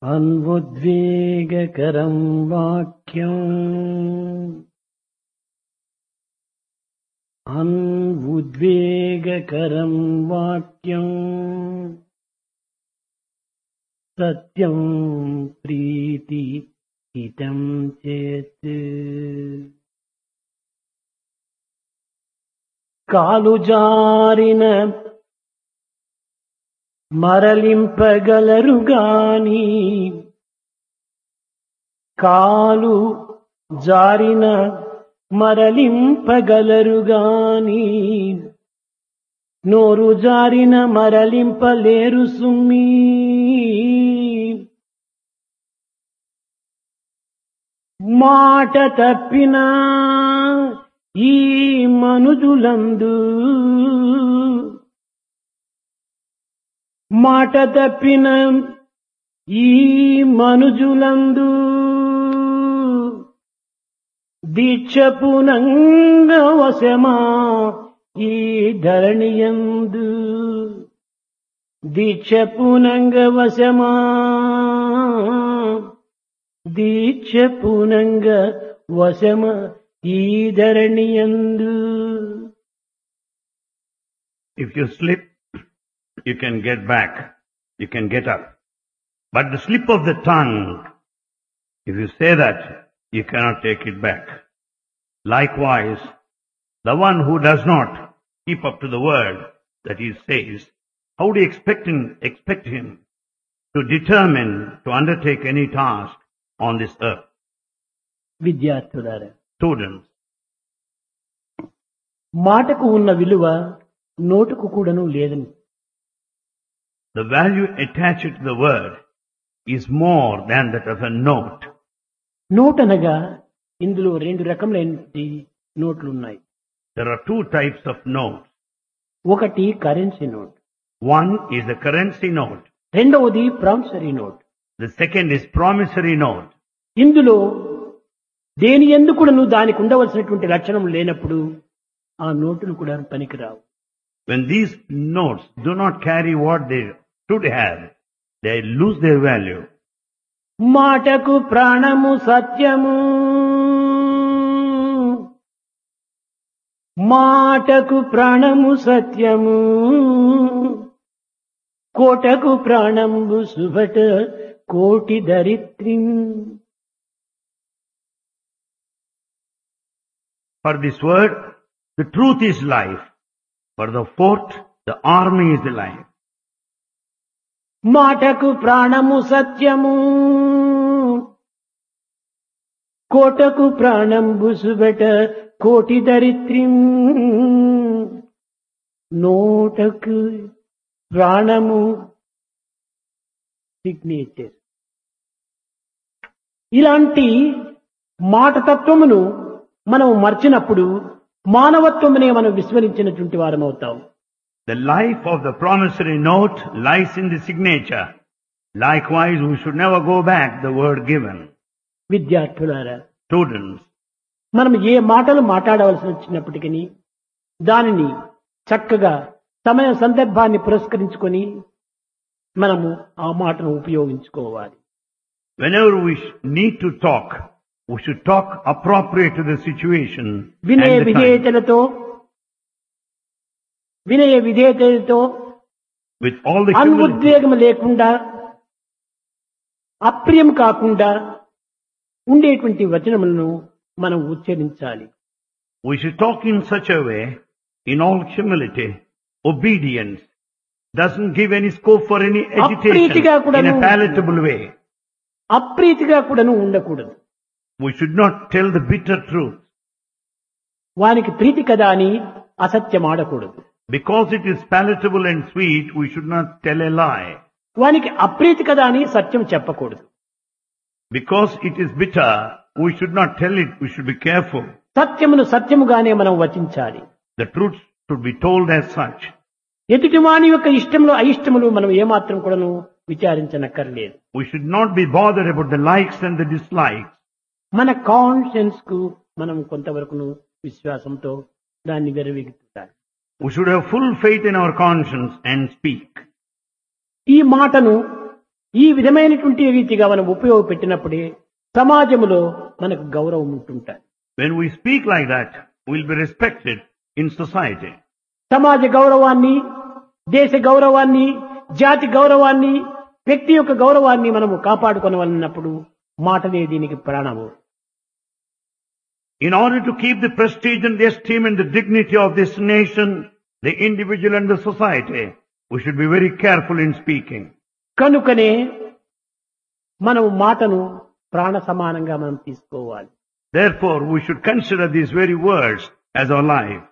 అన్వుద్వేగకరం వాక్యం అన్వుద్వేగకరం వాక్యం సత్యం ప్రీతి హితం చేత్ కాలు జారిన మరలింపగలరు గాని కాలు జారిన మరలింపగలరు గాని నోరు జారిన మరలింపలేరు సుమ్మీ మాట తప్పిన ఈ మనుజులందు మాట తప్పిన ఈ మనుజులందు దీక్షపునంగ వశమా ఈ ధరణియందు దీక్షపునంగ వశమా దీక్షపునంగ వశమ ఈ ధరణియందు If you slip, you can get back. You can get up. But the slip of the tongue, if you say that, you cannot take it back. Likewise, the one who does not keep up to the word that he says, how do you expect him, expect him to determine to undertake any task on this earth? విద్యార్థులారా Students, మాటకు ఉన్న విలువ నోటుకు కూడాను లేదని the value attached to the word is more than that of a note. Note అనగా ఇందులో రెండు రకములైన నోట్లు ఉన్నాయి There are two types of notes. ఒకటి currency note One is the currency note. రెండవది promissory note The second is promissory note. ఇందులో దేని ఎందుకును దానికి ఉండవలసినటువంటి లక్షణం లేనప్పుడు ఆ నోటులు కూడా పనికిరావు When these notes do not carry what they should have, they lose their value. మాటకు ప్రాణము సత్యము మాటకు ప్రాణము సత్యము కోటకు ప్రాణంబు సుభట కోటి దరిత్రిం For this word, the truth is life. For the fort, the army is the life. మాటకు ప్రాణము సత్యము కోటకు ప్రాణంబు సుబట కోటి దరిత్రిం నోటకు ప్రాణము సిగ్నేచర్ ఇలాంటి మాట తత్వమును మనం మర్చినప్పుడు మానవత్వమునే మనం విస్మరించినటువంటి వారం అవుతాం The life of the promissory note lies in the signature. Likewise, we should never go back the word given. విద్యార్థులారా Students, మనం ఏ మాటలు మాట్లాడవలసి వచ్చినప్పటికీ దానిని చక్కగా సమయ సందర్భాన్ని పురస్కరించుకొని మనము ఆ మాటను ఉపయోగించుకోవాలి whenever we sh- need to talk, we should talk appropriate to the situation వినయ and the time. విధేయతలతో వినయ విధేయతలతో With all the humility. అనుద్వేగం లేకుండా అప్రియం కాకుండా ఉండేటువంటి వచనములను మనం ఉచ్చరించాలి We should talk in such a way, in all humility, obedience, doesn't give any scope for any agitation అప్రీతిగా in కూడాను a palatable way. అప్రీతిగా కూడాను ఉండకూడదు We should not tell the bitter truth. వానికి ప్రీతి కదా అని అసత్యం ఆడకూడదు Because it is palatable and sweet, we should not tell a lie. వానికి అప్రీతి కదా అని సత్యం చెప్పకూడదు Because it is bitter, we should not tell it, we should be careful. సత్యమును సత్యముగానే మనం వచించాలి The truth should be told as such. ఎదుటివాని యొక్క ఇష్టములు అయిష్టములు మనం ఏమాత్రం కూడాను విచారించనక్కర్లేదు We should not be bothered about the likes and the dislikes. మన conscience కు మనం కొంతవరకును విశ్వాసంతో దాన్ని వెరవిగుతారు We should have full faith in our conscience and speak. ఈ మాటను ఈ విధమైనటువంటి రీతిగా మనం ఉపయోగపెట్టినప్పుడే సమాజములో మనకు గౌరవం ఉంటుంటాయి When we speak like that, we'll be respected in society. సమాజ గౌరవాన్ని దేశ గౌరవాన్ని జాతి గౌరవాన్ని వ్యక్తి యొక్క గౌరవాన్ని మనము కాపాడుకొనవలన్నప్పుడు మాటలే దీనికి ప్రాణము In order to keep the prestige and the esteem and the dignity of this nation, the individual and the society, we should be very careful in speaking. కనుకనే మనము మాటను ప్రాణ సమానంగా మనం తీసుకోవాలి Therefore, we should consider these very words as our life.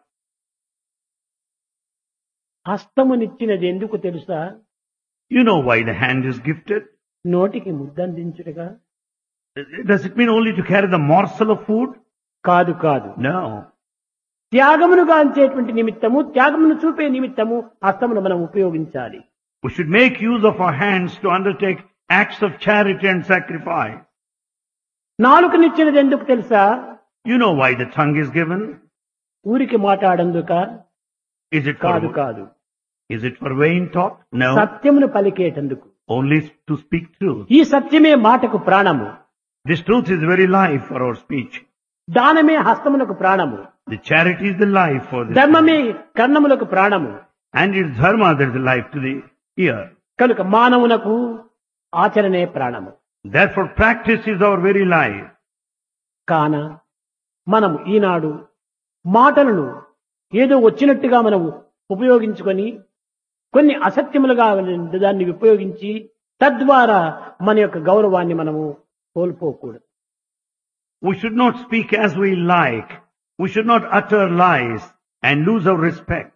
హస్తమునిచ్చినది ఎందుకు తెలుసా You know why the hand is gifted? నోటికి ముద్దందించుటగా Does it mean only to carry the morsel of food? కాదు కాదు No. త్యాగమును గాంచేటువంటి నిమిత్తము త్యాగమును చూపే నిమిత్తము హస్తమును మనం ఉపయోగించాలి We should make use of our hands to undertake acts of charity and sacrifice. నాలుకనిచ్చినది ఎందుకు తెలుసా You know why the tongue is given? ఊరికి మాట్లాడందుక Is it కాదు for, కాదు is it for vain talk? No. సత్యమును పలికేటందుకు Only to speak truth. ఈ సత్యమే మాటకు ప్రాణము This truth is very life for our speech. దానమే హస్తమునకు ప్రాణము The charity is the life for this. ధర్మమే కర్ణములకు ప్రాణము And it's dharma that is the life to the ear. కనుక మానవునకు ఆచరణే ప్రాణము Therefore practice is our very life. కాన మనము ఈనాడు మాటలను ఏదో వచ్చినట్టుగా మనము ఉపయోగించుకొని కొన్ని అసత్యములుగా దాన్ని ఉపయోగించి తద్వారా మన యొక్క గౌరవాన్ని మనము కోల్పోకూడదు We should not speak as we like. We should not utter lies and lose our respect.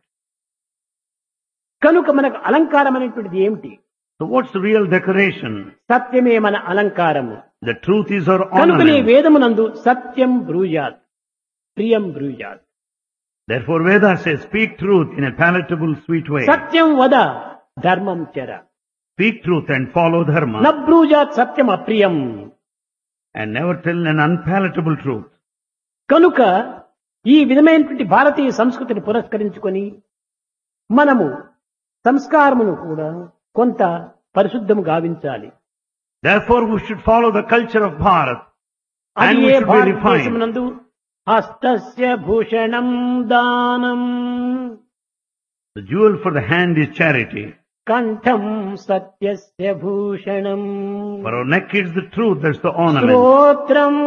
కనుక మనకు అలంకారం అనేటువంటిది ఏమిటి So what's the real decoration? సత్యమే మన అలంకారము The truth is our కనుకనే ornament. వేదమునందు సత్యం బ్రూయాత్ ప్రియం బ్రూయాత్ Therefore Veda says, speak truth in a palatable, sweet way. సత్యం వద ధర్మం చెర Speak truth and follow dharma నబ్రూజాత్ Satyam అప్రియం and never tell an unpalatable truth. కనుక ఈ విధమైనటువంటి భారతీయ సంస్కృతిని పురస్కరించుకొని మనము సంస్కారమును కూడా కొంత పరిశుద్ధము గావించాలి Therefore we should follow the culture of Bharat and అది we A should be refined. భారతదేశమునందు హస్తస్య Bhushanam దానం The jewel for the hand is charity. కంఠం సత్యస్య Bhushanam For our neck is the truth, that's the ornament. శ్రోత్రం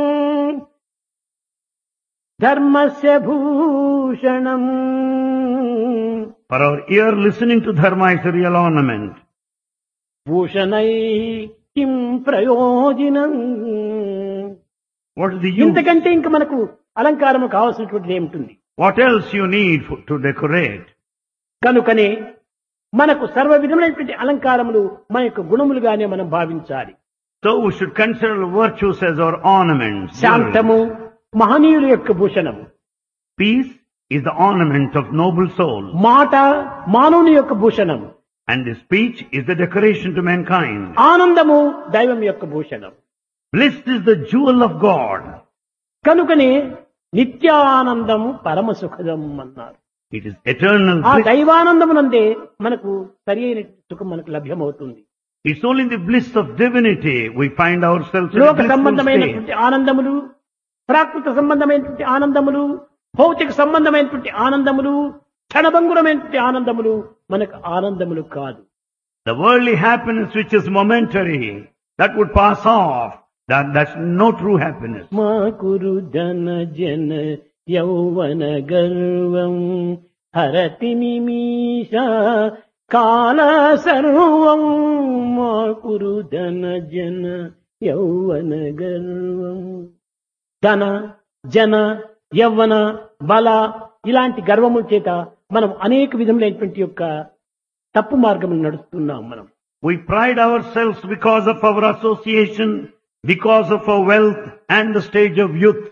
ధర్మస్య Bhushanam For our ear, listening to dharma is the real ornament. భూషణై కిం ప్రయోజనం What is the use? ఇంతకంటే ఇంక మనకు అలంకారము కావాల్సినటువంటిది ఏమిటి What else you need for, to decorate? కనుకనే మనకు సర్వ విధమైనటువంటి అలంకారములు మన యొక్క గుణములుగానే మనం భావించాలి So we should consider virtues as our ornaments. శాంతము మహనీయుల యొక్క భూషణము Peace is the ornament of noble souls. మాట మానవుని యొక్క Bhushanam And the speech is the decoration to mankind. ఆనందము దైవం యొక్క Bhushanam Bliss is the jewel of God. కనుకనే నిత్యానందము పరమ సుఖదం అన్నారు It is eternal ఆ bliss. దైవానందమునందే మనకు సరి అయిన సుఖం మనకు లభ్యమవుతుంది It's only in the bliss of divinity we find ourselves in a లోక blissful state. సంబంధమైనటువంటి ఆనందములు ప్రాకృత సంబంధమైనటువంటి ఆనందములు భౌతిక సంబంధమైనటువంటి ఆనందములు క్షణభంగురమైనటువంటి ఆనందములు మనకు ఆనందములు కాదు The worldly happiness which is momentary, that would pass off. That, that's no true happiness. మా కురు ధన జన యౌవన గర్వం హరతి నిమీష కాల సర్వం మా కురు ధన జన యౌవన గర్వం ధన జన యవ్వన బల ఇలాంటి గర్వముల చేత మనం అనేక విధములైనటువంటి యొక్క తప్పు మార్గములు నడుస్తున్నాం మనం We pride ourselves because of our association, because of our wealth and the stage of youth.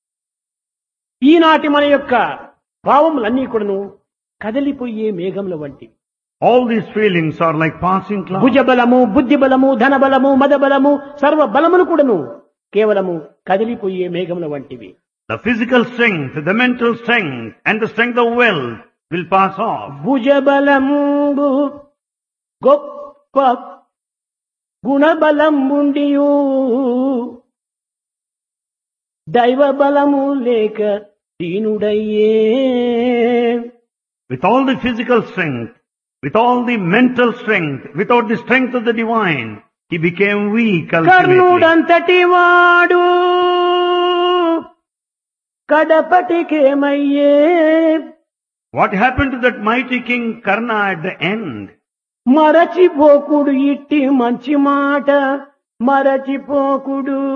ఈనాటి మన యొక్క భావములన్నీ కూడాను కదిలిపోయే మేఘముల వంటివి All these feelings are like passing clouds. భుజబలము బుద్ధి బలము ధన బలము మద బలము సర్వ బలములు కూడాను కేవలము కదిలిపోయే మేఘముల వంటివి The physical strength, the mental strength, and the strength of wealth will pass off. భుజబలంబు గొప్ప గుణబలం ఉండియు దైవ బలము లేక దీనుడయ్యే With all the physical strength, with all the mental strength, without the strength of the divine, he became weak ultimately. కర్ణుడంతటి వాడు కడపటికేమయ్యే What happened to that mighty king Karna at the end? మరచిపోకుడు ఇట్టి మంచి మాట మరచిపోకుడు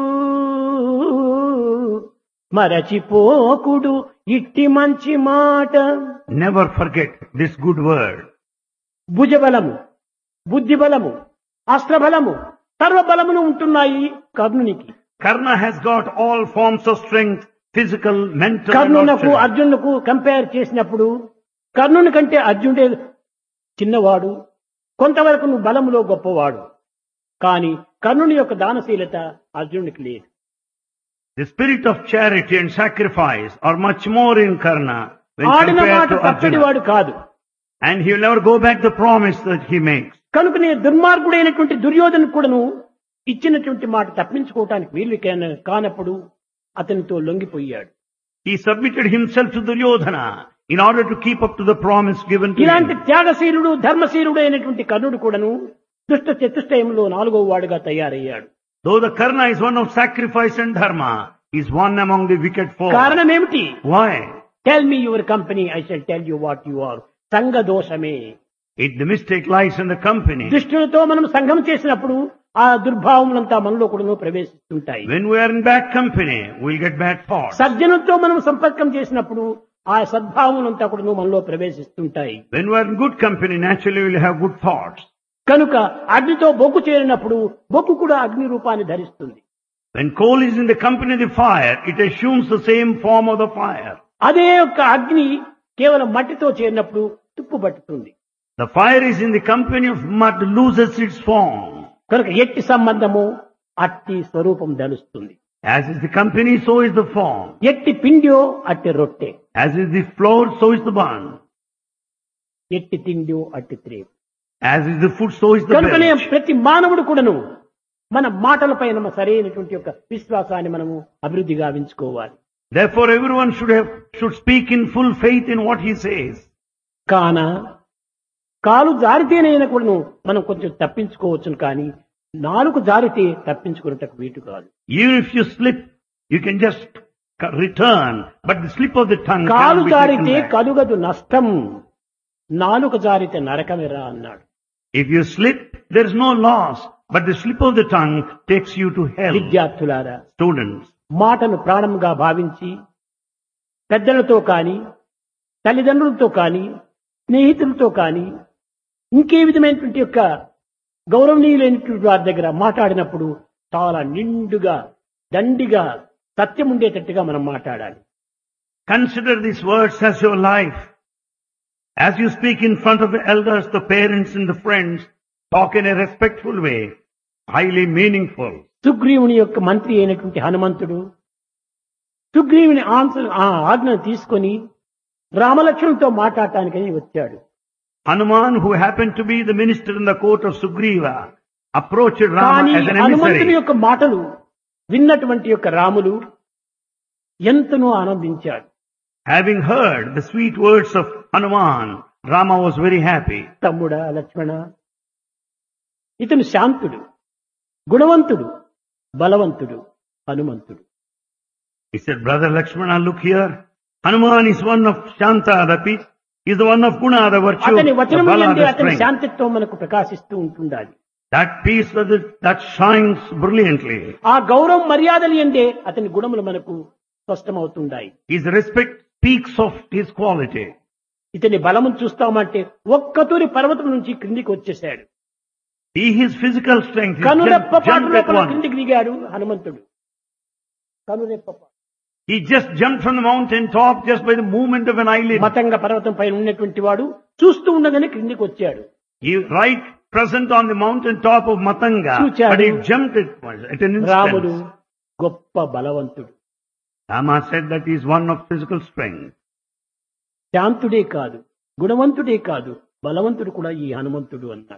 మరచిపోకుడు ఇట్టి మంచి మాట Never forget this good word. భుజబలము బుద్ధిబలము అస్త్రబలము సర్వబలమును ఉంటున్నాయి కర్ణునికి Karna has got all forms of strength, physical, mental, and కర్ణునకు also- అర్జునుకు కంపేర్ చేసినప్పుడు కర్ణుని కంటే అర్జునుడే చిన్నవాడు కొంతవరకు నువ్వు బలములో గొప్పవాడు కానీ కర్ణుని యొక్క దానశీలత అర్జునుడికి లేదు The spirit of charity and sacrifice are much more in Karna when ఆడిన compared మాట to తప్పటి Arjuna. వాడు కాదు And he will never go back the promise that he makes. కనుకనే దుర్మార్గుడైనటువంటి దుర్యోధను కూడాను ఇచ్చినటువంటి మాట తప్పించుకోవటానికి వీలు కాన- కానప్పుడు అతనితో లొంగిపోయాడు He submitted himself to Duryodhana in order to keep up to the promise given to ఇలాంటి him. త్యాగశీలుడు ధర్మశీలుడు అయినటువంటి కర్ణుడు కూడాను దుష్ట చతుష్టయంలో నాలుగో వాడుగా తయారయ్యాడు Though the Karna is one of sacrifice and dharma, he is one among the wicked four. కారణం ఏమిటి Why? Tell me your company I shall tell you what you are సంఘ దోషమే It, the mistake lies in the company. దుష్టులతో మనం సంఘం చేసినప్పుడు ఆ దుర్భావములంతా మనలో కూడా ప్రవేశిస్తుంటాయి When we are in bad company, we'll get bad thoughts. సజ్జనులతో మనం సంపర్కం చేసినప్పుడు ఆ సద్భావములంతా కూడా మనలో ప్రవేశిస్తుంటాయి When we are in good company, naturally we'll have good thoughts. కనుక అగ్నితో బొగ్గు చేరినప్పుడు బొగ్గు కూడా అగ్ని రూపాన్ని ధరిస్తుంది When coal is in the company of the fire, it assumes the same form of the fire. అదే యొక్క అగ్ని కేవలం మట్టితో చేరినప్పుడు తుప్పు పట్టుతుంది The fire is in the company of mud, loses its form. కనుక ఎట్టి సంబంధము అట్టి స్వరూపం ధరుస్తుంది As is the company, so is the form. ఎట్టి పిండియో అట్టి రొట్టె As is the flour, so is the bun. ఎట్టి తిండియో అట్టి త్రేపు As is the food, so is the కనుకనే beverage. ప్రతి మానవుడు కూడాను మన మాటలపై మన సరైనటువంటి యొక్క విశ్వాసాన్ని మనము అభివృద్ధి గావించుకోవాలి Therefore, everyone should have should speak in full faith in what he says. కాన కాలు జారితేనైనా కూడాను మనం కొంచెం తప్పించుకోవచ్చును కానీ నాలుగు జారితే తప్పించుకున్నటకు వీటు కాదు Even if you slip, you can just c- return, but the slip of the tongue కాలు cannot be taken జారితే back. కలుగదు నష్టం నాలుక జారితే నరకమిరా అన్నాడు If you slip, there is no loss, but the slip of the tongue takes you to hell. విద్యార్థులారా Students, మాటను ప్రాణంగా భావించి పెద్దలతో కాని తల్లిదండ్రులతో కాని స్నేహితులతో కాని ఇంకే విధమైనటువంటి యొక్క గౌరవనీయులైనటువంటి వారి దగ్గర మాట్లాడినప్పుడు చాలా నిండుగా దండిగా సత్యం ఉండేటట్టుగా మనం మాట్లాడాలి consider these words as your life. As you speak in front of the elders, the parents and the friends, talk in a respectful way, highly meaningful. సుగ్రీవుని యొక్క మంత్రి అయినటువంటి హనుమంతుడు సుగ్రీవుని ఆన్సర్ ఆ ఆజ్ఞను తీసుకొని రామలక్ష్మణులతో మాట్లాడటానికని వచ్చాడు Hanuman, who happened to be the minister in the court of Sugriva, approached Rama కానీ as an హనుమంతుని emissary. యొక్క మాటలు విన్నటువంటి యొక్క రాములు ఎంతనో ఆనందించాడు Having heard the sweet words of Hanuman, Rama was very happy. తమ్ముడా లక్ష్మణ ఇతను శాంతుడు గుణవంతుడు బలవంతుడు హనుమంతుడు He said, Brother Lakshmana, look here. Hanuman is one of Shanta, the peace. He is the one of Guna, the virtue, అతని the వచనం Bala, ఎందు the అతని strength. శాంతిత్వం మనకు ప్రకాశిస్తూ ఉంటుండాలి That peace that, is, that shines brilliantly. ఆ గౌరవం మర్యాదలు ఎందే అతని గుణములు మనకు స్పష్టమవుతుండాయి His respect speaks of his quality. ఇతని బలమును చూస్తామంటే ఒక్కతూరి పర్వతం నుంచి క్రిందికి వచ్చేశాడు He, his physical strength, he కనురెప్ప just పాటు jumped at లోపల once. క్రిందికి దిగాడు హనుమంతుడు కనురెప్ప పాటు. He just jumped from the mountain top just by the movement of an eyelid. Matanga పర్వతం పైన ఉన్నటువంటి వాడు చూస్తూ ఉండగానే క్రిందికి వచ్చాడు He right present on the mountain top of Matanga, చూచాడు. but he jumped at once, at an రాముడు instant. గొప్ప బలవంతుడు Rama said that he is one of physical strength. శాంతుడే కాదు గుణవంతుడే కాదు బలవంతుడు కూడా ఈ హనుమంతుడు అన్నాడు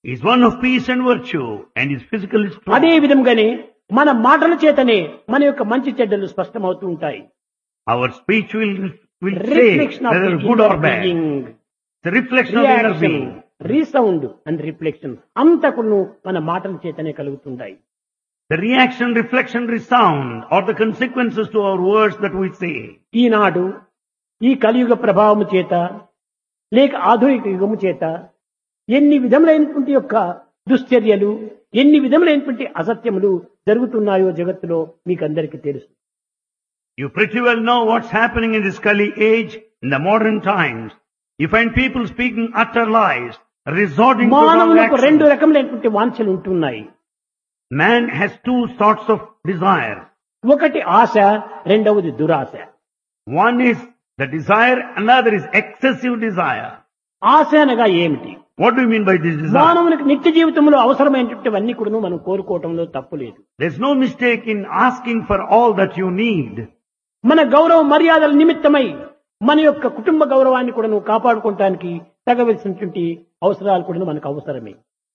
He's one of peace and virtue and is physically అదే strong. విధంగానే మన మాటల చేతనే మన యొక్క మంచి చెడ్డలు స్పష్టమవుతూ ఉంటాయి Our speech will, will say reflection of whether good or bad. It's a reflection of the inner reaction being. Resound and reflection అంతకును మన మాటల చేతనే కలుగుతుంటాయి The reaction, reflection, resound are the consequences to our words that we say. ఈనాడు ఈ కలియుగ ప్రభావము చేత లేక ఆధునిక యుగము చేత ఎన్ని విధములైనటువంటి యొక్క దుశ్చర్యలు ఎన్ని విధములైనటువంటి అసత్యములు జరుగుతున్నాయో జగత్తులో మీకు అందరికీ తెలుసు You pretty well know what's happening in this Kali age, in the modern times. You find people speaking utter lies, resorting to wrong మానవులకు రెండు actions. రకములైనటువంటి వాంఛలు ఉంటున్నాయి Man has two sorts of desires. ఒకటి ఆశ రెండవది దురాశ One is the desire, another is excessive desire. ఆశ అనగా ఏమిటి What do you mean by this desire? మానవునికి నిత్య జీవితంలో అవసరమైనటువంటివన్నీ కూడా మనం కోరుకోవటంలో తప్పు లేదు There's no mistake in asking for all that you need. మన గౌరవ మర్యాదల నిమిత్తమై మన యొక్క కుటుంబ గౌరవాన్ని కూడా నువ్వు కాపాడుకోవటానికి తగవలసినటువంటి అవసరాలు కూడా మనకు అవసరమే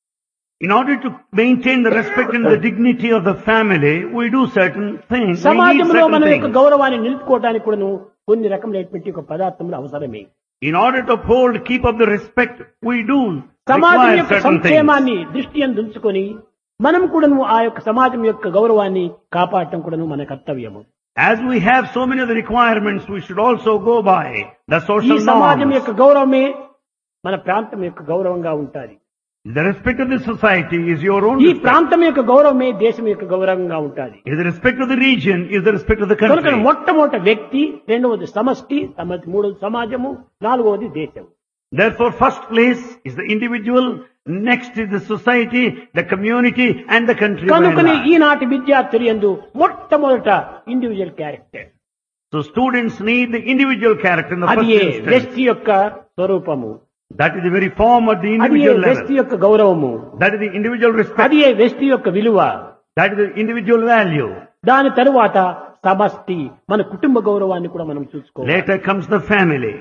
In order to maintain the respect and the dignity of the family, we do certain things. We need సమాజంలో మన certain యొక్క things. గౌరవాన్ని నిలుపుకోవడానికి కూడా నువ్వు కొన్ని రకములైనటువంటి ఒక పదార్థములు అవసరమే In order to uphold, keep up the respect, we do సమాజం require యొక్క certain things. సంక్షేమాన్ని దృష్టి ఉంచుకొని మనం కూడా నువ్వు ఆ యొక్క సమాజం యొక్క గౌరవాన్ని కాపాడటం కూడా మన కర్తవ్యము As we have so many of the requirements, we should also go by the ఈ social సమాజం norms. యొక్క గౌరవమే మన ప్రాంతం యొక్క గౌరవంగా ఉంటాది The respect of the society is your own ఈ respect. ప్రాంతం యొక్క గౌరవమే దేశం యొక్క గౌరవంగా ఉంటాది Is the respect of the region, is the respect of the కనుక country. మొట్టమొదటి వ్యక్తి రెండవది సమష్టి సమతి మూడవది సమాజము నాలుగవది దేశం Therefore, first place is the individual, next is the society, the community, and the country. by and కనుకని large. ఈనాటి విద్యార్థులు ఎందు మొట్టమొదట individual character So students need the individual character in the అది first ఏ instance. వ్యక్తి యొక్క స్వరూపము That is the very form of the అది ఏ individual వ్యక్తి level. యొక్క గౌరవము That is the individual respect. అది ఏ వ్యక్తి యొక్క విలువ That is the individual value. దాని తరువాత సమష్టి మన కుటుంబ గౌరవాన్ని కూడా మనం చూసుకోవాలి Later comes the family.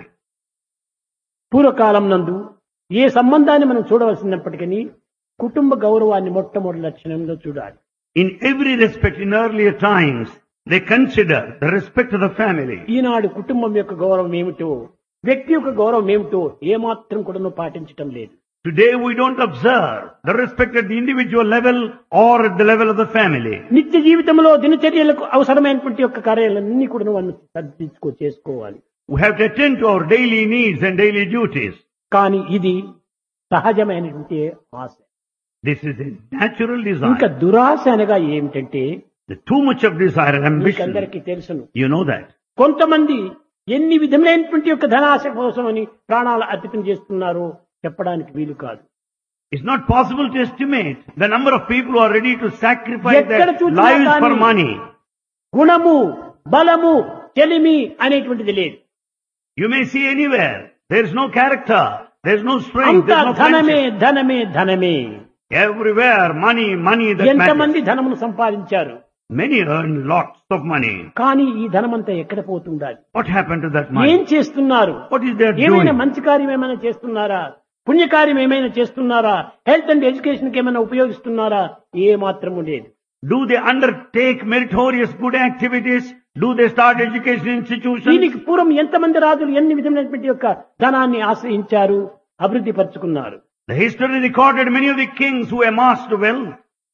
పూర్వకాలం నందు ఏ సంబంధాన్ని మనం చూడవలసినప్పటికీ కుటుంబ గౌరవాన్ని మొట్టమొదటి లక్షణంలో చూడాలి In every respect, in earlier times, they consider the respect of the family. ఈనాడు కుటుంబం యొక్క గౌరవం ఏమిటో వ్యక్తి యొక్క గౌరవం ఏమిటో ఏమాత్రం కూడా పాటించటం లేదు Today we don't observe the respect at the individual level or at the level of the family. నిత్య జీవితంలో దినచర్యలకు అవసరమైనటువంటి యొక్క కార్యాలన్నీ కూడా మనం సర్దించుకో చేసుకోవాలి We have to attend to our daily needs and daily duties. కానీ ఇది సహజమైనటువంటి ఆశ This is a natural ఇంకా desire. దురాశ అనగా ఏమిటంటే The too much of desire and ambition. మీకందరికీ తెలుసును You know that. కొంతమంది ఎన్ని విధములైనటువంటి యొక్క ధనాశ కోసమని ప్రాణాలు అర్పితం చేస్తున్నారో చెప్పడానికి వీలు కాదు It's not possible to estimate the number of people who are ready to sacrifice ఎక్కడ their చూసినా lives for కానీ money. గుణము బలము చెలిమి అనేటువంటిది లేదు You may see anywhere. There's no character. There's no strength. అంతా There's no ధనమే friendship. ధనమే ధనమే Everywhere, money, money that matters. ఎంతమంది ధనమును సంపాదించారు Many earn lots of money. కానీ ఈ ధనమంతా ఎక్కడ పోతుండాలి What happened to that ఏం money? చేస్తున్నారు What is their ఏమైనా doing? మంచి కార్యం ఏమైనా చేస్తున్నారా పుణ్యకార్యం ఏమైనా చేస్తున్నారా హెల్త్ అండ్ ఎడ్యుకేషన్ కి ఏమైనా ఉపయోగిస్తున్నారా ఏ మాత్రము లేదు Do they undertake meritorious good activities? Do they start education institutions? దీనికి పూర్వం ఎంతమంది రాజులు ఎన్ని విధమైనటువంటి యొక్క ధనాన్ని ఆశ్రయించారు అభివృద్ధి పరుచుకున్నారు The history recorded many of the kings who amassed wealth.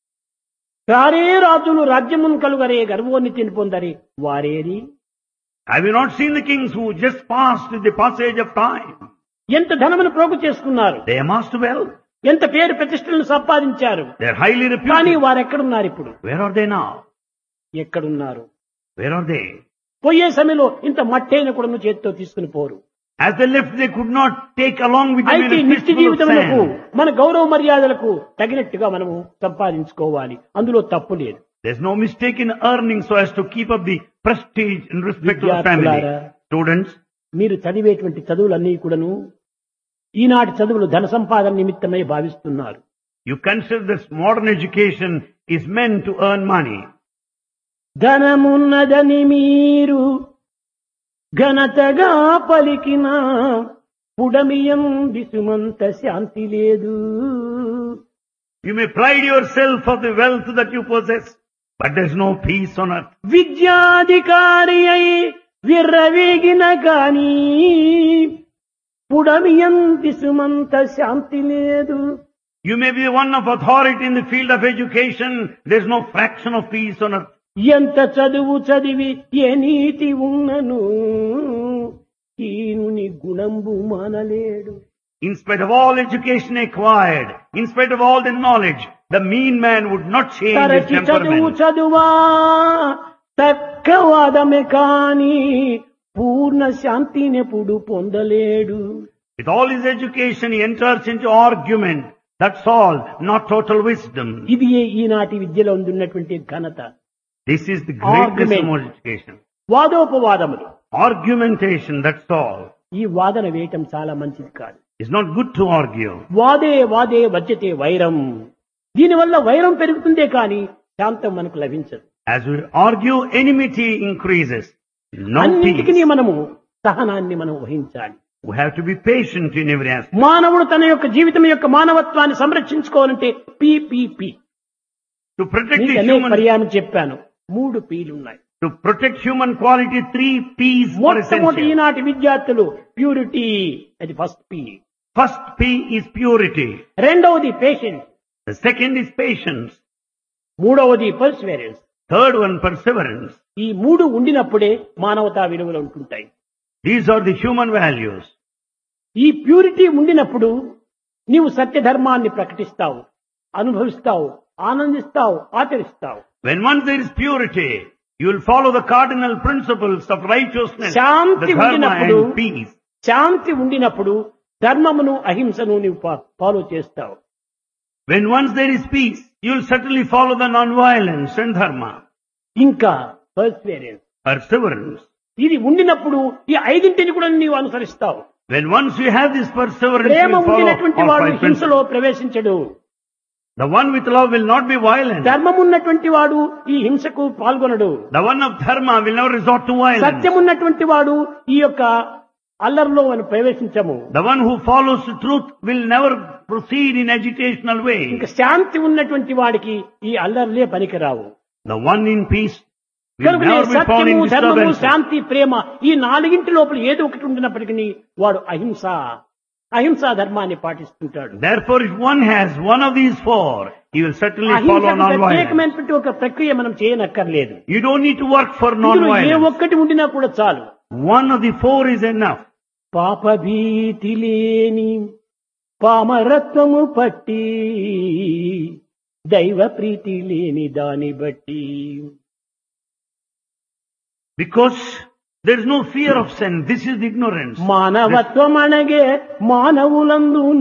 వారే రాజులు రాజ్యమును కలుగరే గర్వోన్నతిని పొందరి వారేరి Have you not seen the kings who just passed the passage of time? ఎంత ధనమును ప్రోగు చేసుకున్నారు They amassed wealth. ఎంత పేరు ప్రతిష్టలను సంపాదించారు They are highly కానీ reputed. వారు ఎక్కడున్నారు ఇప్పుడు Where are they now? ఎక్కడున్నారు Where are they? పోయే సమయంలో ఇంత మట్టైన కూడా చేతితో తీసుకుని పోరు As they left, they could not take along with them అయితే in a నిత్య fistful of జీవితములకు sand. మన గౌరవ మర్యాదలకు తగినట్టుగా మనము సంపాదించుకోవాలి అందులో తప్పు లేదు There's no mistake in earning so as to keep up the prestige and respect of the family. విద్యార్థులారా, Students, మీరు చదివేటువంటి చదువులన్నీ కూడాను ఈనాటి చదువులు ధన సంపాదన నిమిత్తమై భావిస్తున్నారు you consider this modern education is meant to earn money. ధనమున్నదని మీరు ఘనతగా పలికిన పుడమియం విసుమంత శాంతి లేదు You may pride yourself of the wealth that you possess, but there's no peace on earth. విద్యాధికారి అయి విర్రవీగిన గాని పుడమియంతి సుమంత శాంతి లేదు You may be one of authority in the field of education. There's no fraction of peace on earth. ఎంత చదువు చదివి ఏ నీతి ఉన్నను హీనుని గుణంబు మానలేడు In spite of all education acquired, in spite of all the knowledge, the mean man would not change his తరచి చదువు temperament. చదువా తక్కవాదమే కాని పూర్ణ శాంతినెప్పుడు పొందలేడు With all his education, he enters into argument. That's all, not total wisdom. ఇది ఈనాటి విద్యలో ఉంటున్నటువంటి ఘనత This is the greatness Argument. of modern education. వాదోపవాదములు Argumentation, that's all. ఈ వాదన వేయటం చాలా మంచిది కాదు It's not good to argue. వాదే వాదే వజ్యతే వైరం దీనివల్ల వైరం పెరుగుతుందే కానీ శాంతం మనకు లభించదు As we argue, enmity increases. No అన్నింటికి peace. మనము సహనాన్ని మనం వహించాలి We have to be patient in every aspect. మానవుడు తన యొక్క జీవితం యొక్క మానవత్వాన్ని సంరక్షించుకోవాలంటే పిపిపి To protect నీకు the అనేక human, పర్యాయం చెప్పాను మూడు పీలు ఉన్నాయి to protect human quality, three P's are మొట్టమొదటి essential. ఈనాటి విద్యార్థులు ప్యూరిటీ అది first P First P is purity. రెండవది patience The second is patience. మూడవది పర్స్వేరెన్స్ Third one, perseverance. ఈ మూడు ఉండినప్పుడే మానవతా విలువలు ఉంటుంటాయి These are the human values. ఈ ప్యూరిటీ ఉండినప్పుడు నీవు సత్యధర్మాన్ని ప్రకటిస్తావు అనుభవిస్తావు ఆనందిస్తావు ఆచరిస్తావు When once there is purity, you will follow the cardinal principles of righteousness, the Shanti dharma ఉండినప్పుడు and peace. శాంతి ఉండినప్పుడు ధర్మమును అహింసను నీవు ఫా- ఫాలో చేస్తావు When once there is peace, you will certainly follow the non-violence and dharma. ఇంకా పర్స్వేరెన్స్ Perseverance. ఇది ఉండినప్పుడు ఈ ఐదింటిని కూడా నీవు అనుసరిస్తావు When once you have this perseverance, you Prema will follow ఉండినటువంటి all వాడు five హింసలో principles. ప్రవేశించడు The one with love will not be violent. ధర్మం ఉన్నటువంటి వాడు ఈ హింసకు పాల్గొనడు The one of dharma will never resort to violence. సత్యం ఉన్నటువంటి వాడు ఈ యొక్క అల్లరిలో మనం ప్రవేశించము The one who follows the truth will never proceed in agitational way. ఇంకా శాంతి ఉన్నటువంటి వాడికి ఈ అల్లర్లే పనికిరావు The one in peace will కనుకనే never be found సత్యము in ధర్మము disturbance. శాంతి ప్రేమ ఈ నాలుగింటి లోపల ఏదో ఒకటి ఉండినప్పటికీ వాడు అహింస అహింసా ధర్మాన్ని పాటిస్తుంటాడు Therefore, if one has one of these four, he will certainly follow అహింసకు non-violence. ప్రత్యేకమైనటువంటి ఒక ప్రక్రియ మనం చేయనక్కర్లేదు You don't need to work for ఇందులో ఏ non-violence. ఒక్కటి ఉండినా కూడా చాలు One of the four is enough. పాపభీతి లేని పామరత్వము పట్టి దైవ ప్రీతి లేని దాని బట్టి Because there is no fear of sin. This is the ignorance. మానవత్వం అనగే మానవులందున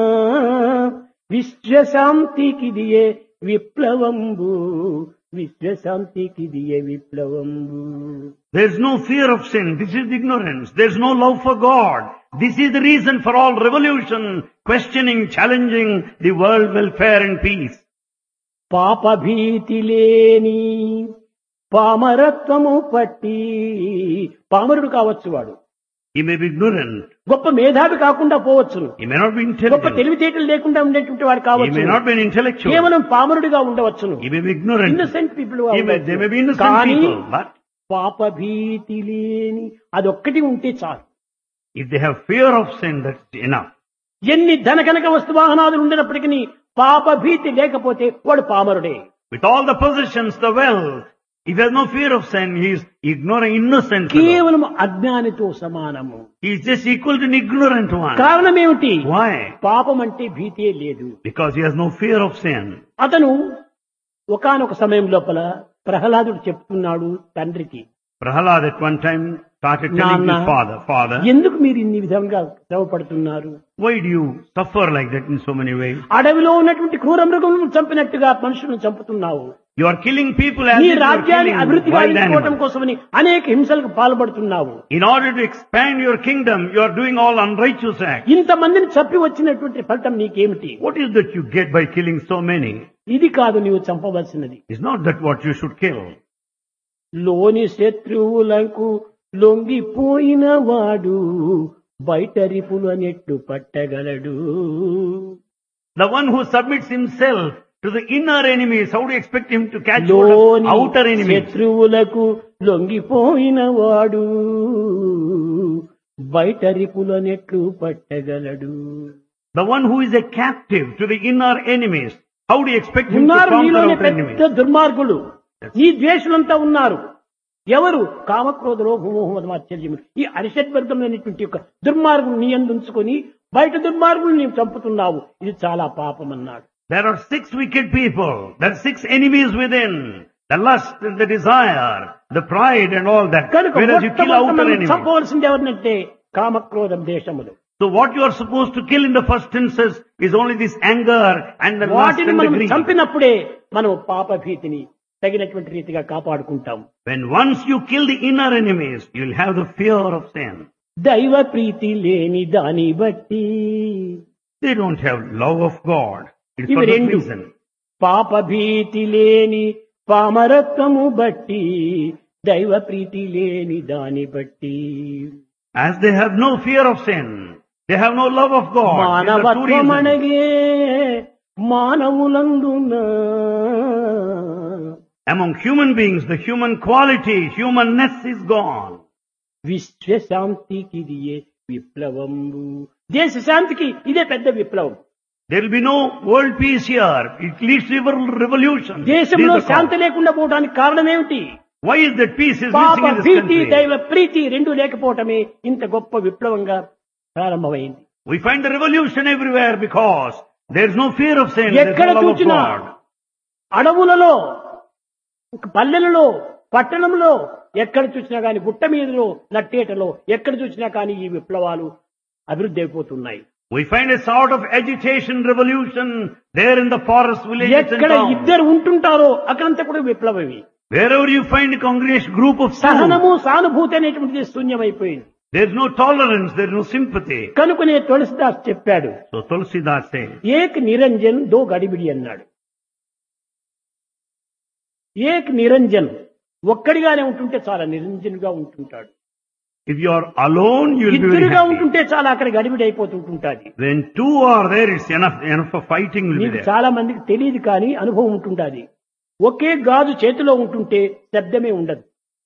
విశ్వశాంతికిదియే విప్లవంబు విశ్వశాంతికిదియే విప్లవంబు There is no fear of sin. This is the ignorance. There is no love for God. This is the reason for all revolution, questioning, challenging the world welfare and peace. పాపభీతి లేని పామరత్వము పట్టి పామరుడు కావచ్చు వాడు He may be ignorant. గొప్ప మేధావి కాకుండా పోవచ్చును He may not be గొప్ప intelligent. తెలివితేటలు లేకుండా ఉండేటువంటి వాడు He కావచ్చు may not be an intellectual. కేవలం పామరుడిగా ఉండవచ్చును He may be ignorant. Innocent people He may, they may be innocent కానీ people. But పాపభీతి లేని అదొక్కటి ఉంటే చాలు if they have fear of sin, that's enough. ఎన్ని ధనకనక వస్తు వాహనాదులు ఉండినప్పటికీ పాపభీతి లేకపోతే వాడు పామరుడే With all the possessions, the wealth, if he has no fear of sin, he is ignorant, innocent. fellow. కేవలం అజ్ఞానితో సమానము He is just equal to an ignorant one. కారణం ఏమిటి Why? పాపం అంటే భీతే లేదు Because he has no fear of sin. అతను ఒకానొక సమయం లోపల ప్రహ్లాదుడు చెప్తున్నాడు తండ్రికి Prahalad at one time started telling Nana. his father, Father, ఎందుకు మీరు ఇన్ని విధంగా శ్రమపడుతున్నారు why do you suffer like that in so many ways? అడవిలో ఉన్నటువంటి క్రూర మృగములను చంపినట్టుగా మనుషులను చంపుతున్నావు You are killing people as నీ if you are రాజ్యాన్ని killing అభివృద్ధి wild గావించుకోవటం animals. కోసమని అనేక హింసలకు పాల్పడుతున్నావు In order to expand your kingdom, you are doing all unrighteous acts. ఇంతమందిని చంపి వచ్చినటువంటి ఫలితం నీకేమిటి What is that you get by killing so many? ఇది కాదు నీవు చంపవలసినది It's not that what you should kill. లోని శత్రువులకు లొంగిపోయిన వాడు బయట రిపుల నెట్టు పట్టగలడు The one who submits himself to the inner enemies, how do you expect him to catch hold of లోని outer enemies? శత్రువులకు లొంగిపోయిన వాడు బయట రిపులనెట్లు పట్టగలడు The one who is a captive to the inner enemies, how do you expect him to ఉన్నారు conquer నీలోని outer enemies? పెద్ద దుర్మార్గులు నీ ద్వేషులంతా ఉన్నారు ఎవరు కామక్రోధ లోభమోహమద ఆశ్చర్యములు ఈ అరిషద్వర్గమైనటువంటి యొక్క దుర్మార్గులు నీ యందు ఉంచుకొని బయట దుర్మార్గులు నీవు చంపుతున్నావు ఇది చాలా పాపం అన్నాడు There are six wicked people. There are six enemies within. The lust and the desire, the pride and all that. కనుక Whereas you kill మొట్టమొదట outer మనం enemies. చంపవలసింది ఎవరినంటే కామక్రోధం దేశములు So what you are supposed to kill in the first instance is only this anger and the lust వాటిని and the మనం greed. చంపినప్పుడే మనం పాప భీతిని తగినటువంటి రీతిగా కాపాడుకుంటాం When once you kill the inner enemies, you will have the fear of sin. దైవ ప్రీతి లేని దాని బట్టి They don't have love of God. It's ఇవి for that రెండు reason. పాప భీతి లేని పామరత్వము బట్టి దైవ ప్రీతి లేని దాని బట్టి As they have no fear of sin, they have no love of God. These are two reasons. మానవత్వమనగే మానవులందున Among human beings, the human quality, humanness is gone. విశ్వశాంతికి ఇదియే విప్లవంబు దేశ శాంతికి ఇదే పెద్ద విప్లవం There will be no world peace here. It leads to a revolution. This దేశంలో is the Shanti cause. లేకుండా పోవడానికి కారణం ఏమిటి Why is that peace is పాప missing in this భీతి country? దైవ ప్రీతి రెండు లేకపోవటమే ఇంత గొప్ప విప్లవంగా ప్రారంభమైంది We find the revolution everywhere because there is no fear of sin. There is ఎక్కడ no love of చూచినా God. అడవులలో పల్లెలలో పట్టణంలో ఎక్కడ చూసినా కానీ గుట్ట మీదలో నట్టేటలో ఎక్కడ చూసినా కానీ ఈ విప్లవాలు అభివృద్ధి అయిపోతున్నాయి We find a sort of agitation, revolution there in the forest villages and ఎక్కడ towns. ఇద్దరు ఉంటుంటారో అక్కడంతా కూడా విప్లవమే Wherever you find a congregation group of two, సహనము సానుభూతి అనేటువంటిది శూన్యమైపోయింది there is no tolerance, there is no sympathy. కనుకనే తులసిదాస్ చెప్పాడు So Tulsidas says, ఏక్ నిరంజన్ దో గడిబిడి అన్నాడు ఏక్ నిరంజన్ ఒక్కడిగానే ఉంటుంటే చాలా నిరంజన్గా ఉంటుంటాడు if you are alone, you will be very ఇద్దరుగా happy. ఉంటుంటే చాలా అక్కడ గడిబిడి అయిపోతుంటుంటాది When two are there, it's enough, enough for fighting will be నీకు there. చాలా మందికి తెలియదు కానీ అనుభవం ఉంటుంటాది ఒకే గాజు చేతిలో ఉంటుంటే శబ్దమే ఉండదు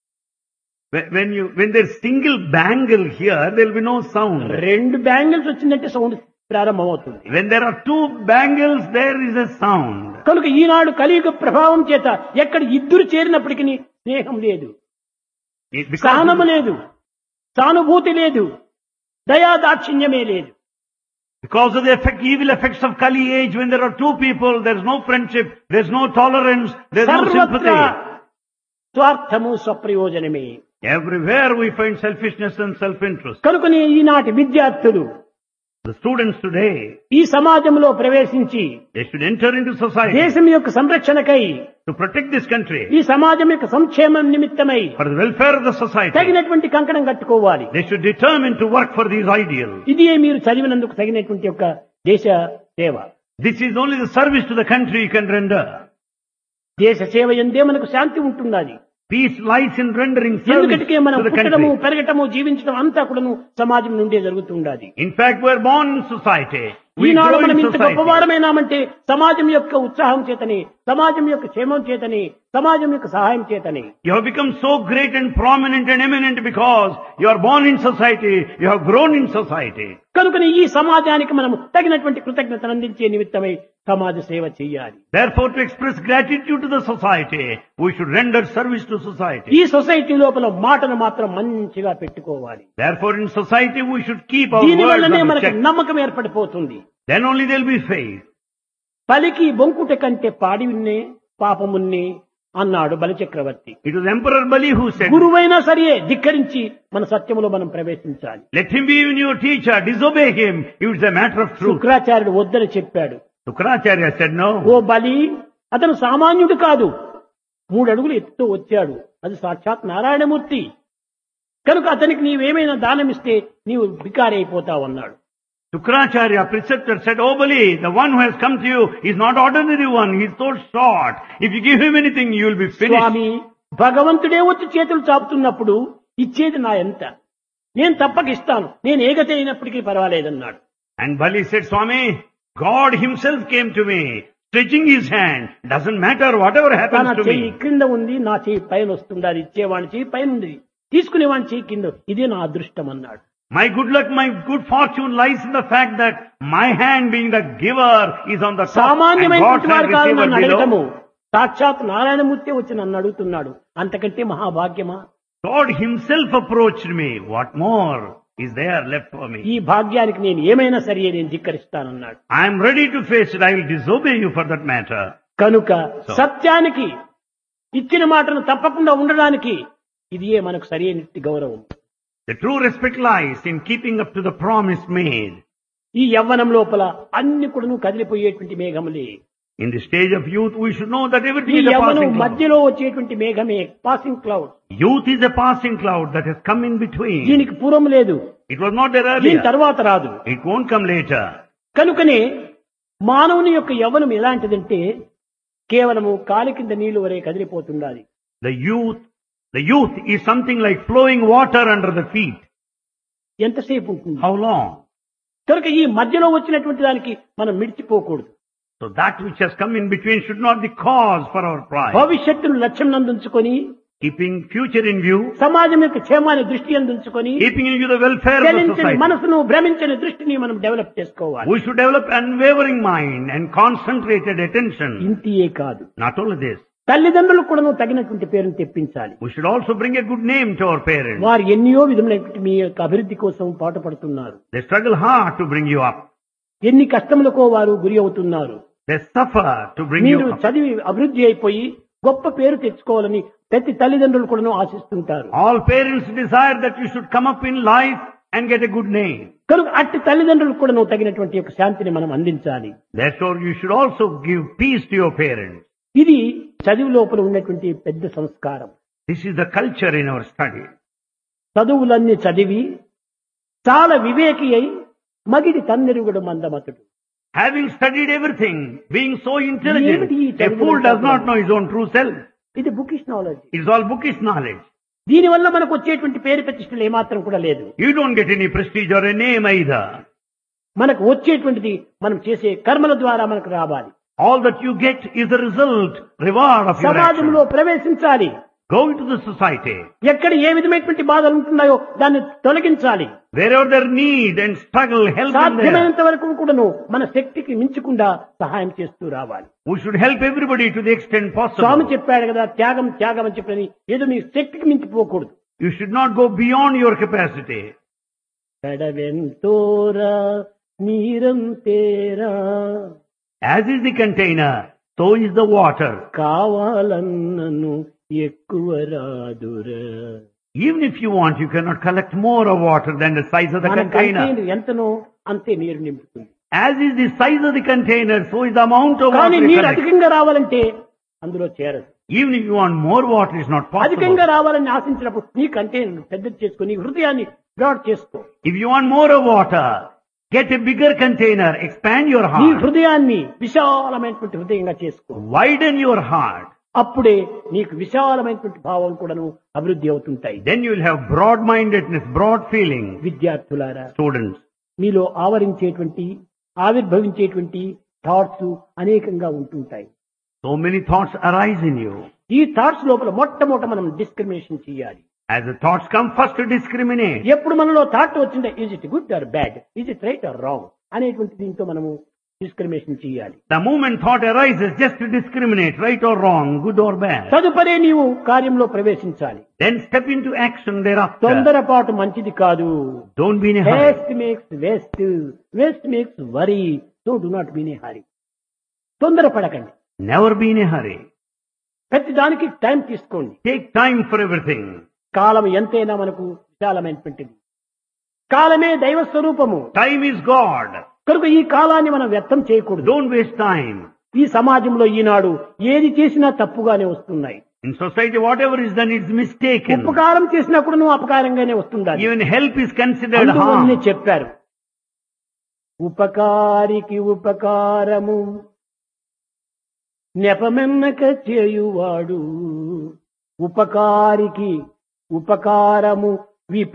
When when you, when there's single bangle here, there will be no sound. రెండు బ్యాంగిల్స్ వచ్చిందంటే సౌండ్ ప్రారంభమవుతుంది When there are two bangles, there is a sound. కనుక ఈనాడు కలియుగ ప్రభావం చేత ఎక్కడ ఇద్దరు చేరినప్పటికీ స్నేహం లేదు It- because సహనము లేదు సానుభూతి లేదు దయా దాక్షిణ్యమే లేదు Because of the effect, evil effects of Kali age, when there are two people, there's no friendship, there's no tolerance, there's no సర్వత్రా sympathy. స్వార్థము స్వప్రయోజనమే Everywhere we find selfishness and self-interest. కనుకనే ఈనాటి విద్యార్థులు The students today, ఈ సమాజంలో ప్రవేశించి they should enter into society దేశం యొక్క సంరక్షణకై to protect this country ఈ సమాజం యొక్క సంక్షేమం నిమిత్తమై for the welfare of the society. తగినటువంటి కంకణం కట్టుకోవాలి They should determine to work for these ideals. ఇది మీరు చదివినందుకు తగినటువంటి యొక్క దేశ సేవ This is only the service to the country you can render. దేశ సేవ ఎందే మనకు శాంతి ఉంటున్నది Peace lies in rendering service ఎందుకంటే మనం to the పుట్టడము country. పెరగటము జీవించడం అంతా కూడాను సమాజం నుండే జరుగుతుండాలి In fact, we're born in society. We Eenadu grow మనం in ఇంత society. గొప్పవారమైనామంటే సమాజం యొక్క ఉత్సాహం చేతని సమాజం యొక్క క్షేమం చేతని సమాజం యొక్క సహాయం చేతని You have become so great and prominent and eminent because you are born in society, you have grown in society. కనుకని ఈ సమాజానికి మనం తగినటువంటి కృతజ్ఞతను అందించే నిమిత్తమై సమాజ సేవ చేయాలి Therefore, to express gratitude to the society, we should render service to society. ఈ సొసైటీ లోపల మాటను మాత్రం మంచిగా పెట్టుకోవాలి Therefore, in society, we should keep our దీని words వల్లనే on మనకు check. నమ్మకం ఏర్పడిపోతుంది Then only there will be faith. పలికి బొంకుట కంటే పాడి విన్నే పాపమున్నే అన్నాడు బలిచక్రవర్తి It was Emperor Bali who said, గురువైనా సరే ధిక్కరించి మన సత్యములో మనం ప్రవేశించాలి let him be even your teacher, disobey him if it's a matter of truth. శుక్రాచార్యుడు వద్దని చెప్పాడు Sukracharya said no. ఓ బలి అతను సామాన్యుడు కాదు మూడు అడుగులు ఎత్తుతో వచ్చాడు అది సాక్షాత్ నారాయణమూర్తి కనుక అతనికి నీవేమైనా దానం ఇస్తే నీవు బికారి అయిపోతావు అన్నాడు Sukracharya, preceptor, said, Oh Bali, the one who has come to you is not ordinary one, he's so short. If you give him anything, you will be finished. స్వామి భగవంతుడే వచ్చి చేతులు చాపుతున్నప్పుడు ఇచ్చేది నా ఎంత నేను తప్పక ఇస్తాను నేను ఏగతి అయినప్పటికీ పర్వాలేదన్నాడు And Bali said, Swami, God himself came to me, stretching his hand. Doesn't matter whatever తన happens to చెయ్యి me. క్రింద ఉంది నా చెయ్యి పైన వస్తుంది అది ఇచ్చేవాడి చెయ్యి పైన ఉంది తీసుకునేవాడి చెయ్యి కింద ఇదే నా అదృష్టం అన్నాడు My good luck, my good fortune lies in the fact that my hand being the giver is on the top and సామాన్యమైనటువంటి God's hand వారు కాదు receiver నన్ను అడగటము below. సాక్షాత్ నారాయణమూర్తి వచ్చి నన్ను అడుగుతున్నాడు అంతకంటే మహాభాగ్యమా God himself approached me. What more is there left for me? ఈ భాగ్యానికి నేను ఏమైనా సరే నేను ధిక్కరిస్తానన్నాడు I am ready to face it. I will disobey you for that matter. కనుక So- సత్యానికి ఇచ్చిన మాటను తప్పకుండా ఉండడానికి ఇదియే మనకు సరైన గౌరవం The true respect lies in keeping up to the promise made. ఈ యవ్వనం లోపల అన్ని కూడాను కదిలిపోయేటువంటి మేఘములే In the stage of youth, we should know that ఈ everything is a యవ్వనం passing cloud. మధ్యలో వచ్చేటువంటి మేఘమే passing cloud Youth is a passing cloud that has come in between. దీనికి పూర్వం లేదు It was not there దీని earlier. తర్వాత రాదు It won't come later. కనుకనే మానవుని యొక్క యవ్వనం ఎలాంటిదంటే కేవలము కాలి కింద నీళ్లు వరే కదిలిపోతుండాలి The youth, the youth is something like flowing water under the feet. ఎంతసేపు ఉంటుంది How long? కనుక ఈ మధ్యలో వచ్చినటువంటి దానికి మనం మిడిచిపోకూడదు So that which has come in between should not be cause for our pride. భవిష్యత్తును లక్ష్యం నందుంచుకొని Keeping future in view, సమాజం యొక్క క్షేమాన్ని దృష్టి అందించుకొని keeping in view the welfare of the చలించని society. మనసును భ్రమించని దృష్టిని మనం డెవలప్ చేసుకోవాలి We should develop unwavering mind and concentrated attention. ఇంతియే కాదు Not only this, తల్లిదండ్రులకు కూడా తగినటువంటి పేరును తెప్పించాలి we should also bring a good name to our parents. వారు ఎన్నో విధములైనటువంటి మీ యొక్క అభివృద్ధి కోసం పాటుపడుతున్నారు They struggle hard to bring you up. ఎన్ని కష్టములకో వారు గురి అవుతున్నారు They suffer to bring మీరు you up. చదివి అభివృద్ధి అయిపోయి గొప్ప పేరు తెచ్చుకోవాలని ప్రతి తల్లిదండ్రులు కూడా ఆశిస్తుంటారు All parents desire that you should come up in life and get a good name. కనుక అట్టి తల్లిదండ్రులకు కూడా తగినటువంటి యొక్క శాంతిని మనం అందించాలి Therefore, you should also give peace to your parents. ఇది చదువు లోపల ఉన్నటువంటి పెద్ద సంస్కారం This is the culture in our study. చదువులన్నీ చదివి చాలా వివేకి అయి మగిడి తన్నెరుగుడు మందమతుడు Having studied everything, being so intelligent, ఏమిటి ఈ a చదువుల fool does not చదువు? know his own true self. ఇది bookish knowledge It is all bookish knowledge. దీనివల్ల మనకు వచ్చేటువంటి పేరు ప్రతిష్టలు ఏమాత్రం కూడా లేదు You don't get any prestige or a name either. మనకు వచ్చేటువంటిది మనం చేసే కర్మల ద్వారా మనకు రావాలి All that you get is the result, reward of your సమాజంలో action. ప్రవేశించాలి Go into the society. ఎక్కడ ఏ విధమైనటువంటి బాధలు ఉంటున్నాయో దాన్ని తొలగించాలి Wherever there need and struggle, help them there. సాధ్యమైనంత వరకు కూడాను మన శక్తికి మించకుండా సహాయం చేస్తూ రావాలి We should help everybody to the extent Swamy possible. చెప్పాడు కదా త్యాగం త్యాగం అని చెప్పని ఏదో మీ శక్తికి మించిపోకూడదు You should not go beyond your capacity. కడవెంతోరా నీరంతేరా As is the container, so is the water. కావాలన్నను ఎక్కువ రాదురా Even if you want, you cannot collect more of water than the size of the మన container. కంటైనర్ ఎంతనో అంతే నీరు నింపుతుంది As is the size of the container, so is the amount of water కానీ you నీరు collect. అధికంగా రావాలంటే అందులో చేరదు Even if you want more water, it's not అధికంగా possible. రావాలని ఆశించినప్పుడు నీ కంటైనర్ పెద్దది చేసుకుని నీ హృదయాన్ని బ్రాడ్ చేసుకో If you want more of water, get a bigger container, expand your నీ heart, హృదయాన్ని విశాలమైనటువంటి హృదయంగా చేసుకో widen your heart. అప్పుడే నీకు విశాలమైనటువంటి భావం కూడాను అభివృద్ధి అవుతుంటాయి Then you will have broad-mindedness, broad feeling. విద్యార్థులారా Students, మీలో ఆవరించేటువంటి ఆవిర్భవించేటువంటి థాట్స్ అనేకంగా ఉంటుంటాయి so many thoughts arise in you. ఈ థాట్స్ లోపల మొట్టమొదట మనం డిస్క్రిమినేషన్ చేయాలి As the thoughts come, first to discriminate. ఎప్పుడు మనలో థాట్ వచ్చిందా is it good or bad is it right or wrong అనేటువంటి దీంతో మనము డిస్క్రిమినేషన్ చేయాలి The moment thought arises, just to discriminate, right or wrong, good or bad. తదుపరి నీవు కార్యంలో ప్రవేశించాలి Then step into action thereafter. తొందరపాటు మంచిది కాదు Don't be in a hurry. Waste makes waste waste makes worry so do not been a hurry తొందరపడకండి Never be in a hurry. ప్రతి దానికి టైం తీసుకోండి Take time for everything. కాలం ఎంతైనా మనకు విశాలమైనటువంటిది కాలమే దైవ స్వరూపము Time is God. కనుక ఈ కాలాన్ని మనం వ్యర్థం చేయకూడదు Don't waste time. ఈ సమాజంలో ఈనాడు ఏది చేసినా తప్పుగానే వస్తున్నాయి In society, whatever is done is mistaken. ఉపకారం చేసినా కూడా నువ్వు అపకారంగానే వస్తుండాలి Even help is considered అందువల్లనే harm. చెప్పారు ఉపకారికి ఉపకారము నెపమెన్నక చేయువాడు ఉపకారికి ఉపకారము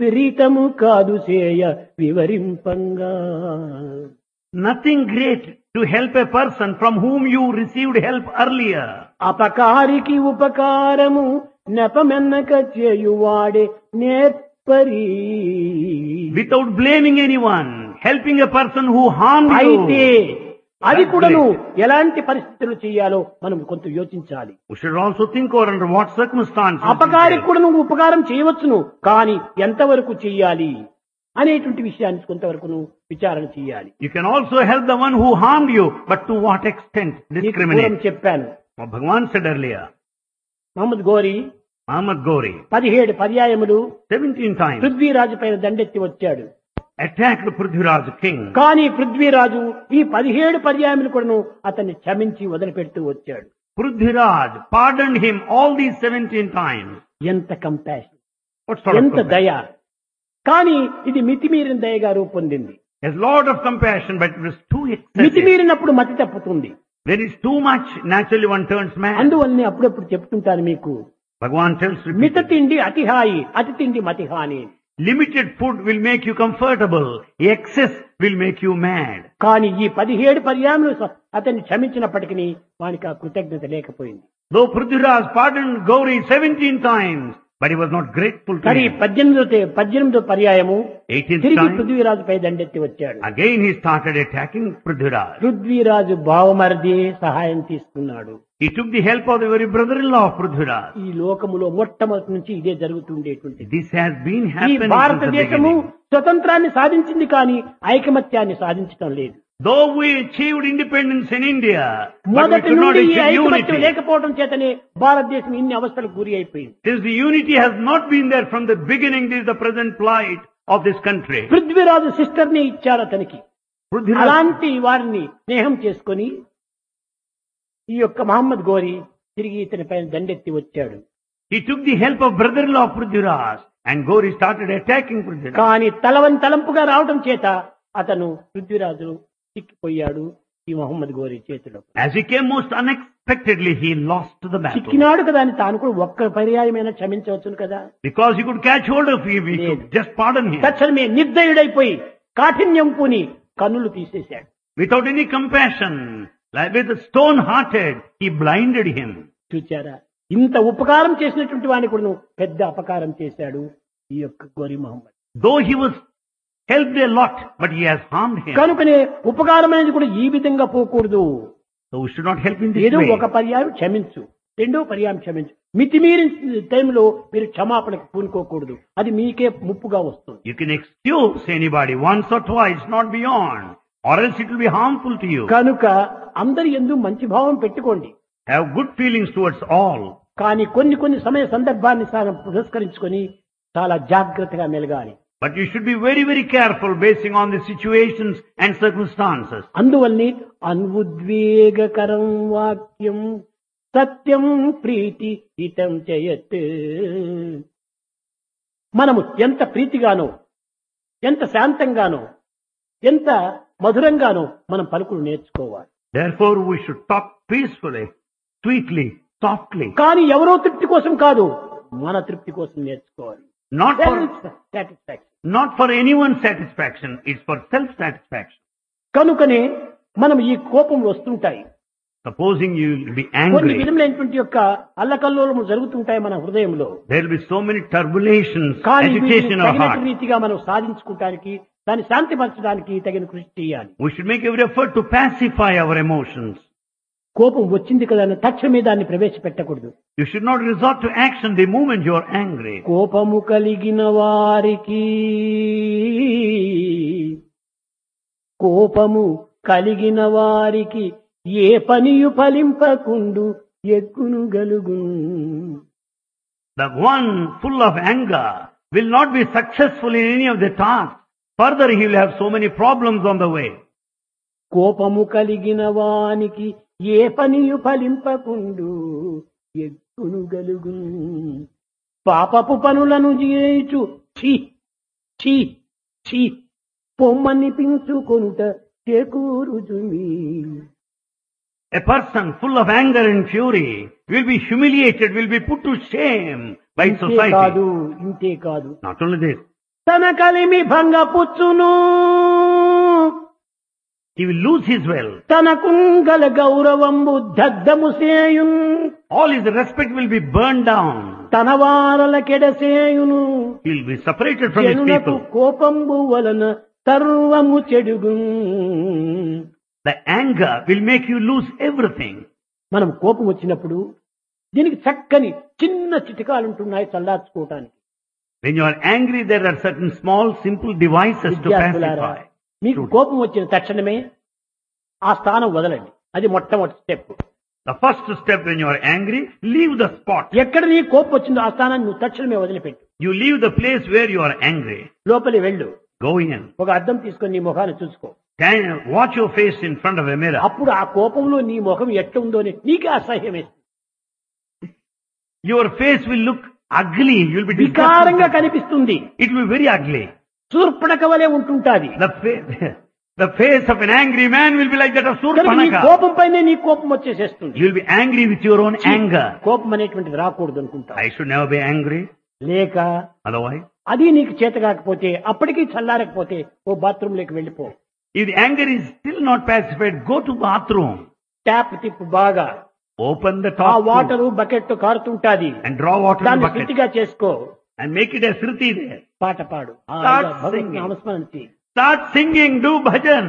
విపరీతము కాదు చేయ వివరింపంగా Nothing great to help a person from whom you received help earlier. అపకారికి ఉపకారము నెపమెన్నక చేయువాడే నేర్పరి Without blaming anyone, helping a person who harmed అయితే you. అది That's కూడాను great. ఎలాంటి పరిస్థితులు చేయాలో మనం కొంత యోచించాలి We should also think over under what circumstances. we అపకారికి take. కూడా నువ్వు ఉపకారం చేయవచ్చును కానీ ఎంతవరకు చెయ్యాలి అనేటువంటి విషయాన్ని కొంతవరకు నువ్వు విచారణ చేయాలి You can also help the one who harmed you, but to what extent నీకు పూర్వం discriminate? చెప్పాను What Bhagavan said earlier, Mohammed గోరి Muhammad Gori, పదిహేడు పర్యాయములు 17 times పృథ్వీరాజు పైన దండెత్తి వచ్చాడు attacked Prithviraj king. కానీ పృథ్వీరాజు ఈ పదిహేడు పర్యాయములు కూడాను అతన్ని క్షమించి వదిలిపెడుతూ వచ్చాడు Prithviraj pardoned him all these 17 times. ఎంత కంపాషన్ What sort of ఎంత compassion? దయ కానీ ఇది మితిమీరిన దయగా రూపొందింది There's lot of compassion, but it was too excessive. మితిమీరినప్పుడు మతి తప్పుతుంది There is too much, naturally one turns mad. అందువల్లనే అప్పుడప్పుడు చెప్తుంటాను మీకు Bhagavan tells మిత repeatedly, తిండి అతి హాయి అతి తిండి మతి హాని limited food will make you comfortable, excess will make you mad. కానీ ఈ పదిహేడు పర్యాయములు స- అతన్ని క్షమించినప్పటికీ వానికి ఆ కృతజ్ఞత లేకపోయింది Though Prithviraj pardoned Gauri 17 times, but he was not grateful to కానీ him. పద్దెనిమిదో తే- పద్దెనిమిదో పర్యాయము 18th తిరిగి time, పృథ్వీరాజుపై దండెత్తి వచ్చాడు again he started attacking Prithviraj. Prithviraj బావమరిది సహాయం తీసుకున్నాడు He took the help of the very brother-in-law of Prithviraj. ఈ లోకములో మొట్టమొదటి నుంచి ఇదే జరుగుతుండేటువంటిది This has been ఈ happening since the భారతదేశము beginning. స్వతంత్రాన్ని సాధించింది కానీ ఐకమత్యాన్ని సాధించడం లేదు Though we achieved independence in India, but we మొదటి could not నుండి ఈ achieve ఐకమత్యం unity. లేకపోవడం చేతనే భారతదేశం ఇన్ని అవస్థలకు గురి అయిపోయింది Since the unity has not been there from the beginning, this is the present plight of this country. Prithviraj sister ని ఇచ్చారు అతనికి Prithviraj, అలాంటి వారిని స్నేహం చేసుకొని ఈ యొక్క మహమ్మద్ గోరి తిరిగి ఇతని పైన దండెత్తి వచ్చాడు he took the help of brother-in-law of Prithviraj and Gauri started attacking Prithviraj. కానీ తలవని తలంపుగా రావడం చేత అతను పృథ్వీరాజు చిక్కిపోయాడు ఈ మహమ్మద్ గోరి చేతిలో As he came most unexpectedly, he lost the battle. చిక్కినాడు కదా అని తాను కూడా ఒక్క పర్యాయమైనా క్షమించవచ్చును కదా Because he could catch hold of him, he could just pardon him. తక్షణమే నిర్దయుడైపోయి కాఠిన్యం పూని కన్నులు తీసేశాడు Without any compassion, like with a stone-hearted, he blinded him. చూచారా ఇంత ఉపకారం చేసినటువంటి వాడిని కూడా పెద్ద అపకారం చేశాడు ఈ యొక్క గోరి Mohammed Though he was helped a lot, but he has harmed him. కనుకనే ఉపకారం అనేది కూడా ఈ విధంగా పోకూడదు So we should not help in this ఏదో way. ఒక పర్యాయం క్షమించు రెండో పర్యాయం క్షమించు మితిమీరిన టైంలో మీరు క్షమాపణకు పూనుకోకూడదు అది మీకే ముప్పుగా వస్తుంది You can excuse anybody once or twice, not beyond, or else it will be harmful to you. కనుక అందరి ఎందు మంచి భావం పెట్టుకోండి Have good feelings towards all. కానీ కొన్ని కొన్ని సమయ సందర్భాన్ని సార్ పురస్కరించుకొని చాలా జాగ్రత్తగా మెలగాలి But you should be very, very careful basing on the situations and circumstances. అందువల్లనే అన్వుద్వేగకరం వాక్యం సత్యం ప్రీతి హితం చేయత్ మనము ఎంత ప్రీతిగానో ఎంత శాంతంగానో ఎంత మధురంగానో మనం పలుకులు నేర్చుకోవాలి Therefore, we should talk peacefully, sweetly, softly. కానీ ఎవరో తృప్తి కోసం కాదు మన తృప్తి కోసం నేర్చుకోవాలి Not for, satisfaction not for anyone's satisfaction, it's for self-satisfaction. కనుకనే మనం ఈ కోపం వస్తుంటాయి Supposing you will be కొన్ని angry, విధములైనటువంటి యొక్క అల్లకల్లోలము జరుగుతుంటాయి మన హృదయంలో there will be so many turbulences, కానీ agitation వీటిని in our తగినట్టు heart. రీతిగా మనం సాధించుకోవటానికి దాన్ని శాంతిపరచడానికి తగిన కృషి చేయాలి We should make every effort to pacify our emotions. కోపం వచ్చింది కదా అని తక్షణమే దాన్ని ప్రవేశపెట్టకూడదు You should not resort to action the moment you are angry. కోపము కలిగిన వారికి కోపము కలిగిన వారికి ఏ పనియు ఫలింపకుండు ఎక్కును గలుగు The one full of anger will not be successful in any of the tasks. Further, he will have so many problems on the way. కోపము కలిగిన వానికి ఏ పనియు ఫలింపకుండు ఎక్కును గలుగు పాపపు పనులను చేయుచు ఛీ ఛీ ఛీ పొమ్మనిపించుకొనుట చేకూరుచుంది A person full of anger and fury will be humiliated, will be put to shame by ఇంతే society. కాదు ఇంతే కాదు Not only this, తన కలిమి భంగపుచ్చును He will lose his wealth. తన కుంగల గౌరవంబు దగ్ధము సేయున్ All his respect will be burned down. తన వారల కెడసేయును He will be separated from his జనులకు people. కోపంబు వలన సర్వము చెడుగు The anger will make you lose everything. మనం కోపం వచ్చినప్పుడు దీనికి చక్కని చిన్న చిటికాలు ఉంటున్నాయి చల్లార్చుకోవటానికి When you are angry, there are certain small, simple devices to విద్యార్థులారా pacify. మీకు కోపం వచ్చిన తక్షణమే ఆ స్థానం వదలండి అది మొట్టమొదటి step The first step when you are angry, leave the spot. ఎక్కడ నీ కోపం వచ్చిందో ఆ స్థానాన్ని నువ్వు తక్షణమే వదిలిపెట్టు You leave the place where you are angry. లోపలి వెళ్ళు Go in. ఒక అద్దం తీసుకొని నీ ముఖాన్ని చూసుకో Can watch your face in front of a mirror. అప్పుడు ఆ కోపంలో నీ ముఖం ఎట్ట ఉందో అని నీకే అసహ్యం వేస్తుంది Your face will look ugly. You'll be వికారంగా disgusted. కనిపిస్తుంది It will be very ugly. Shurpanakha వలె ఉంటుంటాది The face, the face of an angry man will be like that of కనుక నీ Surpanaka. కోపం పైనే నీ కోపం వచ్చేసేస్తుంది You'll be angry with your own anger. కోపం అనేటువంటిది రాకూడదు అనుకుంటా I should never be angry. లేక Otherwise, అది నీకు చేత కాకపోతే అప్పటికీ చల్లారకపోతే ఓ బాత్రూమ్ లోకి వెళ్ళిపో if the anger is still not pacified, go to bathroom. Tap తిప్పు బాగా Open the ఆ top tube వాటర్ బకెట్ తో కారుతుంటాది and draw water in the దాన్ని bucket శృతిగా చేసుకో and make it a sriti there. పాట పాడు ఆ, Start భగవత్ singing. నామస్మరణ చెయ్యి. Start singing, do bhajan.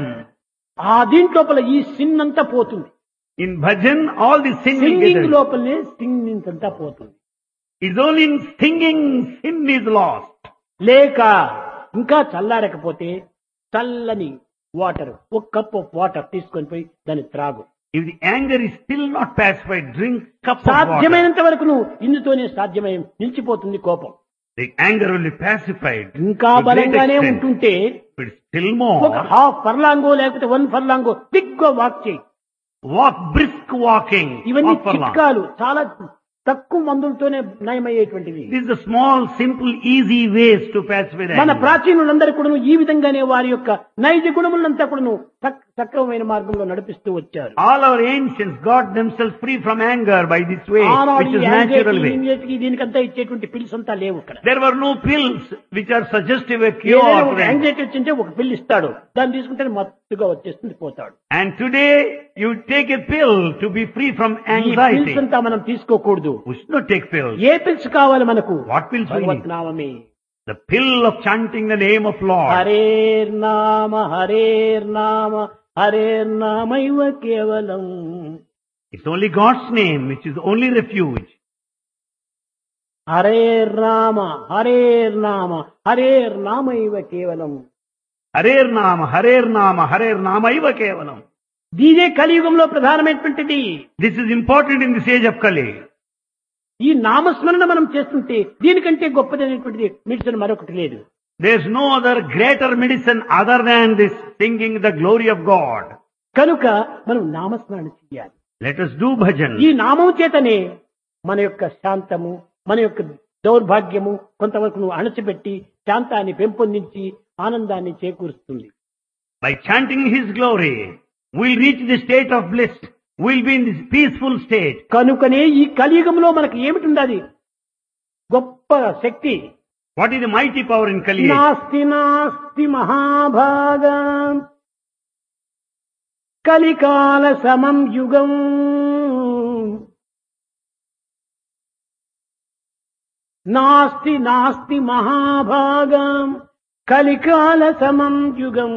ఆ దీంట్లోపల ఈ సిన్ అంతా పోతుంది In bhajan, all the sin will get singing rid. లోపలనే సింగింగ్ అంతా పోతుంది It's only in singing sin is lost. లేక ఇంకా చల్లారకపోతే చల్లని వాటర్ ఒక కప్ ఆఫ్ వాటర్ తీసుకొని పోయి దాన్ని త్రాగు If the anger is still not pacified, drink cup of water. సాధ్యమైనంత వరకు నువ్వు ఇందుతోనే సాధ్యమై నిలిచిపోతుంది కోపం The anger will be pacified. ఇంకా to great బలంగానే extent. ఉంటుంటే But still ఒక more. హాఫ్ ఫర్లాంగో లేకపోతే వన్ ఫర్లాంగో దిగ్గా వాక్ చేయి Walk brisk walking. ఇవన్నీ Walk for long. చిట్కాలు చాలా తక్కువ మందులతోనే నయమయ్యేటువంటివి These are the small, simple, easy ways to pacify the మన anger. ప్రాచీనులందరూ కూడా ఈ విధంగానే వారి యొక్క నైజ గుణములంతా కూడా సక్రమమైన మార్గంలో నడిపిస్తూ వచ్చారు All our ancients got themselves free from anger by this way, ఆనాడు which ఈ is natural anxiety, way. anxiety దీనికంతా ఇచ్చేటువంటి పిల్స్ అంతా లేవు ఇక్కడ There were no pills which are suggestive a cure ఏదైనా for ఒక anger. యాంగ్జైటీ వచ్చింటే ఒక పిల్ ఇస్తాడు దాన్ని తీసుకుంటే మత్తుగా వచ్చేస్తుంది పోతాడు And today you take a pill to be free from ఈ anxiety. పిల్స్ అంతా మనం తీసుకోకూడదు We should not take pills. ఏ పిల్స్ కావాలి మనకు What pills we Bhagwat need? నామమే The pill of chanting the name of Lord. హరేర్ నామ హరేర్ నామ హరేర్ నామైవ కేవలం It's only God's name which is the only refuge. హరేర్ నామ హరేర్ నామ హరేర్ నామైవ కేవలం Harer Nama, Harer Nama, Harer Nama Iva Kevalam. దీనే కలియుగంలో ప్రధానమైనటువంటిది This is important in this age of Kali. ఈ నామస్మరణ మనం చేస్తుంటే దీనికంటే గొప్పదైనటువంటిది మెడిసిన్ మరొకటి లేదు There's no other greater medicine other than this singing the glory of God. కనుక మనం నామస్మరణ చేయాలి Let us do bhajan. ఈ నామం చేతనే మన యొక్క శాంతము మన యొక్క దౌర్భాగ్యము కొంతవరకు నువ్వు అణచిపెట్టి శాంతాన్ని పెంపొందించి ఆనందాన్ని చేకూరుస్తుంది By chanting His glory, we'll reach the state of bliss. We'll be in this peaceful state. కనుకనే ఈ కలియుగంలో మనకు ఏమిటి ఉండాలి గొప్ప శక్తి What is the mighty power in Kali? age? నాస్తి నాస్తి మహాభాగా కలికాల సమం యుగం నాస్తి నాస్తి మహాభాగం కలికాల సమం యుగం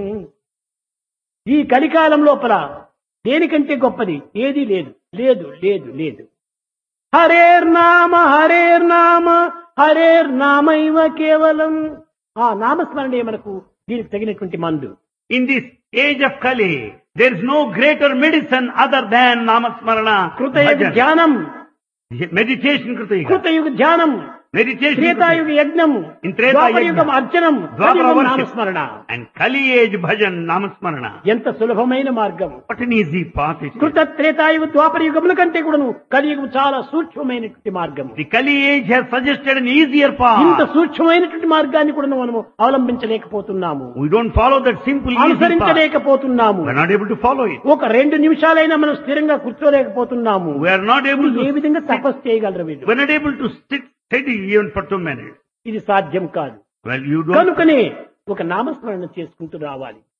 ఈ కలికాలం లోపల దేనికంటే గొప్పది ఏది లేదు లేదు లేదు లేదు హరేర్ నామ హరేర్ నామ హరేర్ నామైవ కేవలం ఆ నామస్మరణే మనకు దీనికి తగినటువంటి మందు In this age of Kali, there is no greater medicine other than Namasmarana. కృతయుగ bhajan. ధ్యానం Meditation Kritayuga. కృతయుగ ధ్యానం Meditation త్రేతాయుగ Kritayuga. యజ్ఞం In Treta ద్వాపరయుగం Yajna. అర్చనం Dwapara కలియుగం worship. నామస్మరణ And Kali age bhajan Namasmarana. ఎంత సులభమైన మార్గం What an easy path it is. కృత త్రేతాయుగ ద్వాపర యుగముల కంటే కూడాను కలియుగం చాలా సూక్ష్మమైనటువంటి మార్గం The Kali age has suggested an easier ఇంత path. సూక్ష్మమైనటువంటి మార్గాన్ని కూడా మనము అవలంబించలేకపోతున్నాము We don't follow that simple easy path. అనుసరించలేకపోతున్నాము We're not able to follow it. ఒక రెండు నిమిషాలైనా మనం స్థిరంగా కూర్చోలేకపోతున్నాము We are not able A to విధంగా తపస్సు చేయగలరు వీళ్ళు we're not able to sit steady even for two minutes. ఇది సాధ్యం కాదు Well, you don't కనుకనే ఒక నామస్మరణ చేసుకుంటూ రావాలి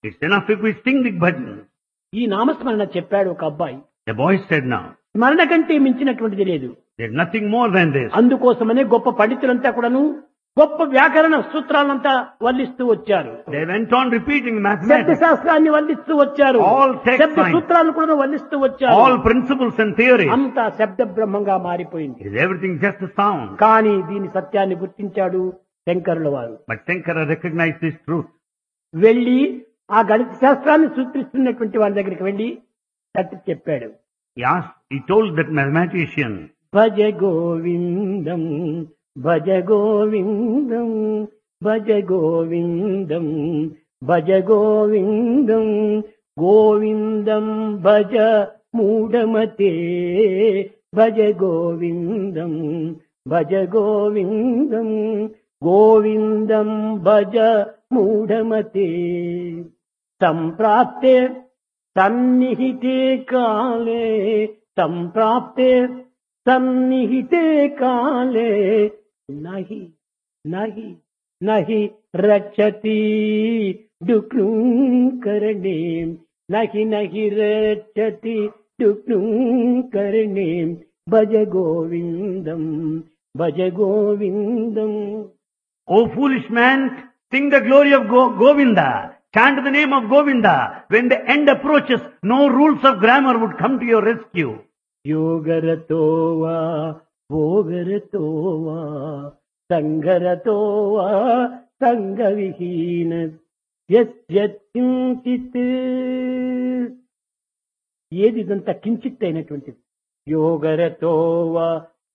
It's enough if we sing the bhajan. ఈ నామస్మరణ చెప్పాడు ఒక అబ్బాయి The boy said now, స్మరణ కంటే మించినటువంటిది లేదు there's nothing more than this. అందుకోసమనే గొప్ప పండితులంతా కూడాను గొప్ప వ్యాకరణ సూత్రాలంతా వల్లిస్తూ వచ్చారు They went on repeating శబ్ద mathematics, శాస్త్రాన్ని వల్లిస్తూ వచ్చారు All text శబ్ద science. సూత్రాలను కూడా వల్లిస్తూ వచ్చారు all principles and theories. అంతా శబ్ద బ్రహ్మంగా మారిపోయింది Is everything just a sound? కానీ దీని సత్యాన్ని గుర్తించాడు శంకరుల వారు But Shankara recognized this truth. వెళ్లి ఆ గణిత శాస్త్రాన్ని సూచిస్తున్నటువంటి వారి దగ్గరికి వెళ్లి తట్టి చెప్పాడు He asked, he told that mathematician, భజ గోవిందం భజ గోవిందం భజ గోవిందం భజ గోవిందం గోవిందం భజ మూఢమతే భజ గోవిందం భజ గోవిందం గోవిందం భజ మూఢమతే సంప్రాప్తే సన్నిహితే కాలే సంప్రాప్తే సన్నిహితే కాలే నహి నహి నహి రక్షతి డుక్లుంకరణే నహి నహి రక్షతి డుక్లుంకరణే భజ గోవిందం భజ గోవిందం O foolish man, sing the glory of Go- Govinda. Chant the name of Govinda. When the end approaches, no rules of grammar would come to your rescue. ಯೋಗರತೋ ವಾ ಭೋಗರತೋ ವಾ ಸಂಗರತೋ ವಾ సంగవిహీన యత్కించిత్ ఏది ఇదంతా కించిత్ అయినటువంటిది యోగరతో వా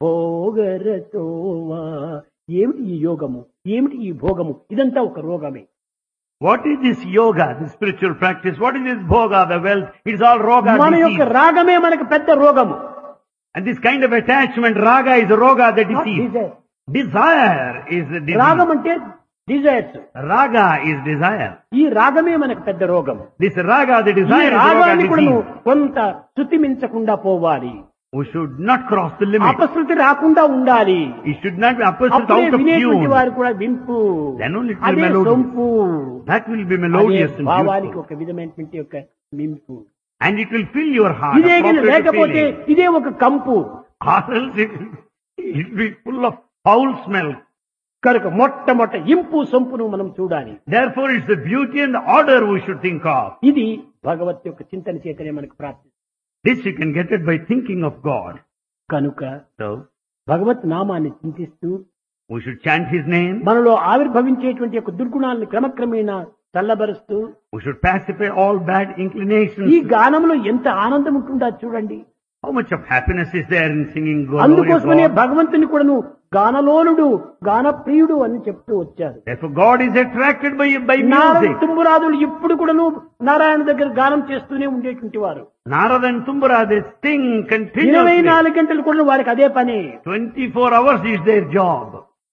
భోగరతో వా ఏమిటి ఈ యోగము ఏమిటి ఈ భోగము ఇదంతా ఒక రోగమే What is this yoga, this spiritual practice? What is this bhoga, the wealth? It's all roga మన యొక్క disease. రాగమే మనకు పెద్ద రోగము And this kind of attachment, raga is roga, the Not disease. desire. Desire is the రాగం disease. అంటే desires Raga is desire. ఈ రాగమే మనకు పెద్ద రోగం This raga, the ఈ desire is రాగాన్ని roga కూడా disease. కొంత శృతిమించకుండా పోవాలి We should not cross the limit. అపశృతి రాకుండా ఉండాలి It should not be opposite అప్పుడే out of వినేటువంటి tune. వారు కూడా వింపు Then only it will అదే melodious. సొంపు That will be అదే melodious and భావానికి beautiful. ఒక విధమైనటువంటి యొక్క మింపు And it will fill your heart. ఇదే గిన appropriate లేకపోతే feeling. ఇదే ఒక కంపు Or else it will it will be full of foul smell. కనుక మొట్టమొట్ట ఇంపు సొంపును మనం చూడాలి Therefore, it's the beauty and the order we should think of. ఇది భగవత్ యొక్క చింతన చేతనే మనకు ప్రాప్తి This you can get it by thinking of God. కనుక So, భగవత్ నామాన్ని చింతిస్తూ we should chant His name. మనలో ఆవిర్భవించేటువంటి యొక్క దుర్గుణాలను క్రమక్రమేణా చల్లబరుస్తూ We should pacify all bad ఈ inclinations. గానంలో ఎంత ఆనందం ఉంటుందో చూడండి How much of happiness is there in singing glory of అందుకోసమనే God? భగవంతుని కూడాను గానలోనుడు గానప్రియుడు అని చెప్తూ వచ్చారు Therefore, God is attracted by, by Narada music. తుంబురాదులు ఇప్పుడు కూడాను నారాయణ దగ్గర గానం చేస్తూనే ఉండేటువంటి వారు Narada and Tumbara, they sing ఇరవై continuously. నాలుగు గంటలు కూడా వారికి అదే పని 24 hours is their job.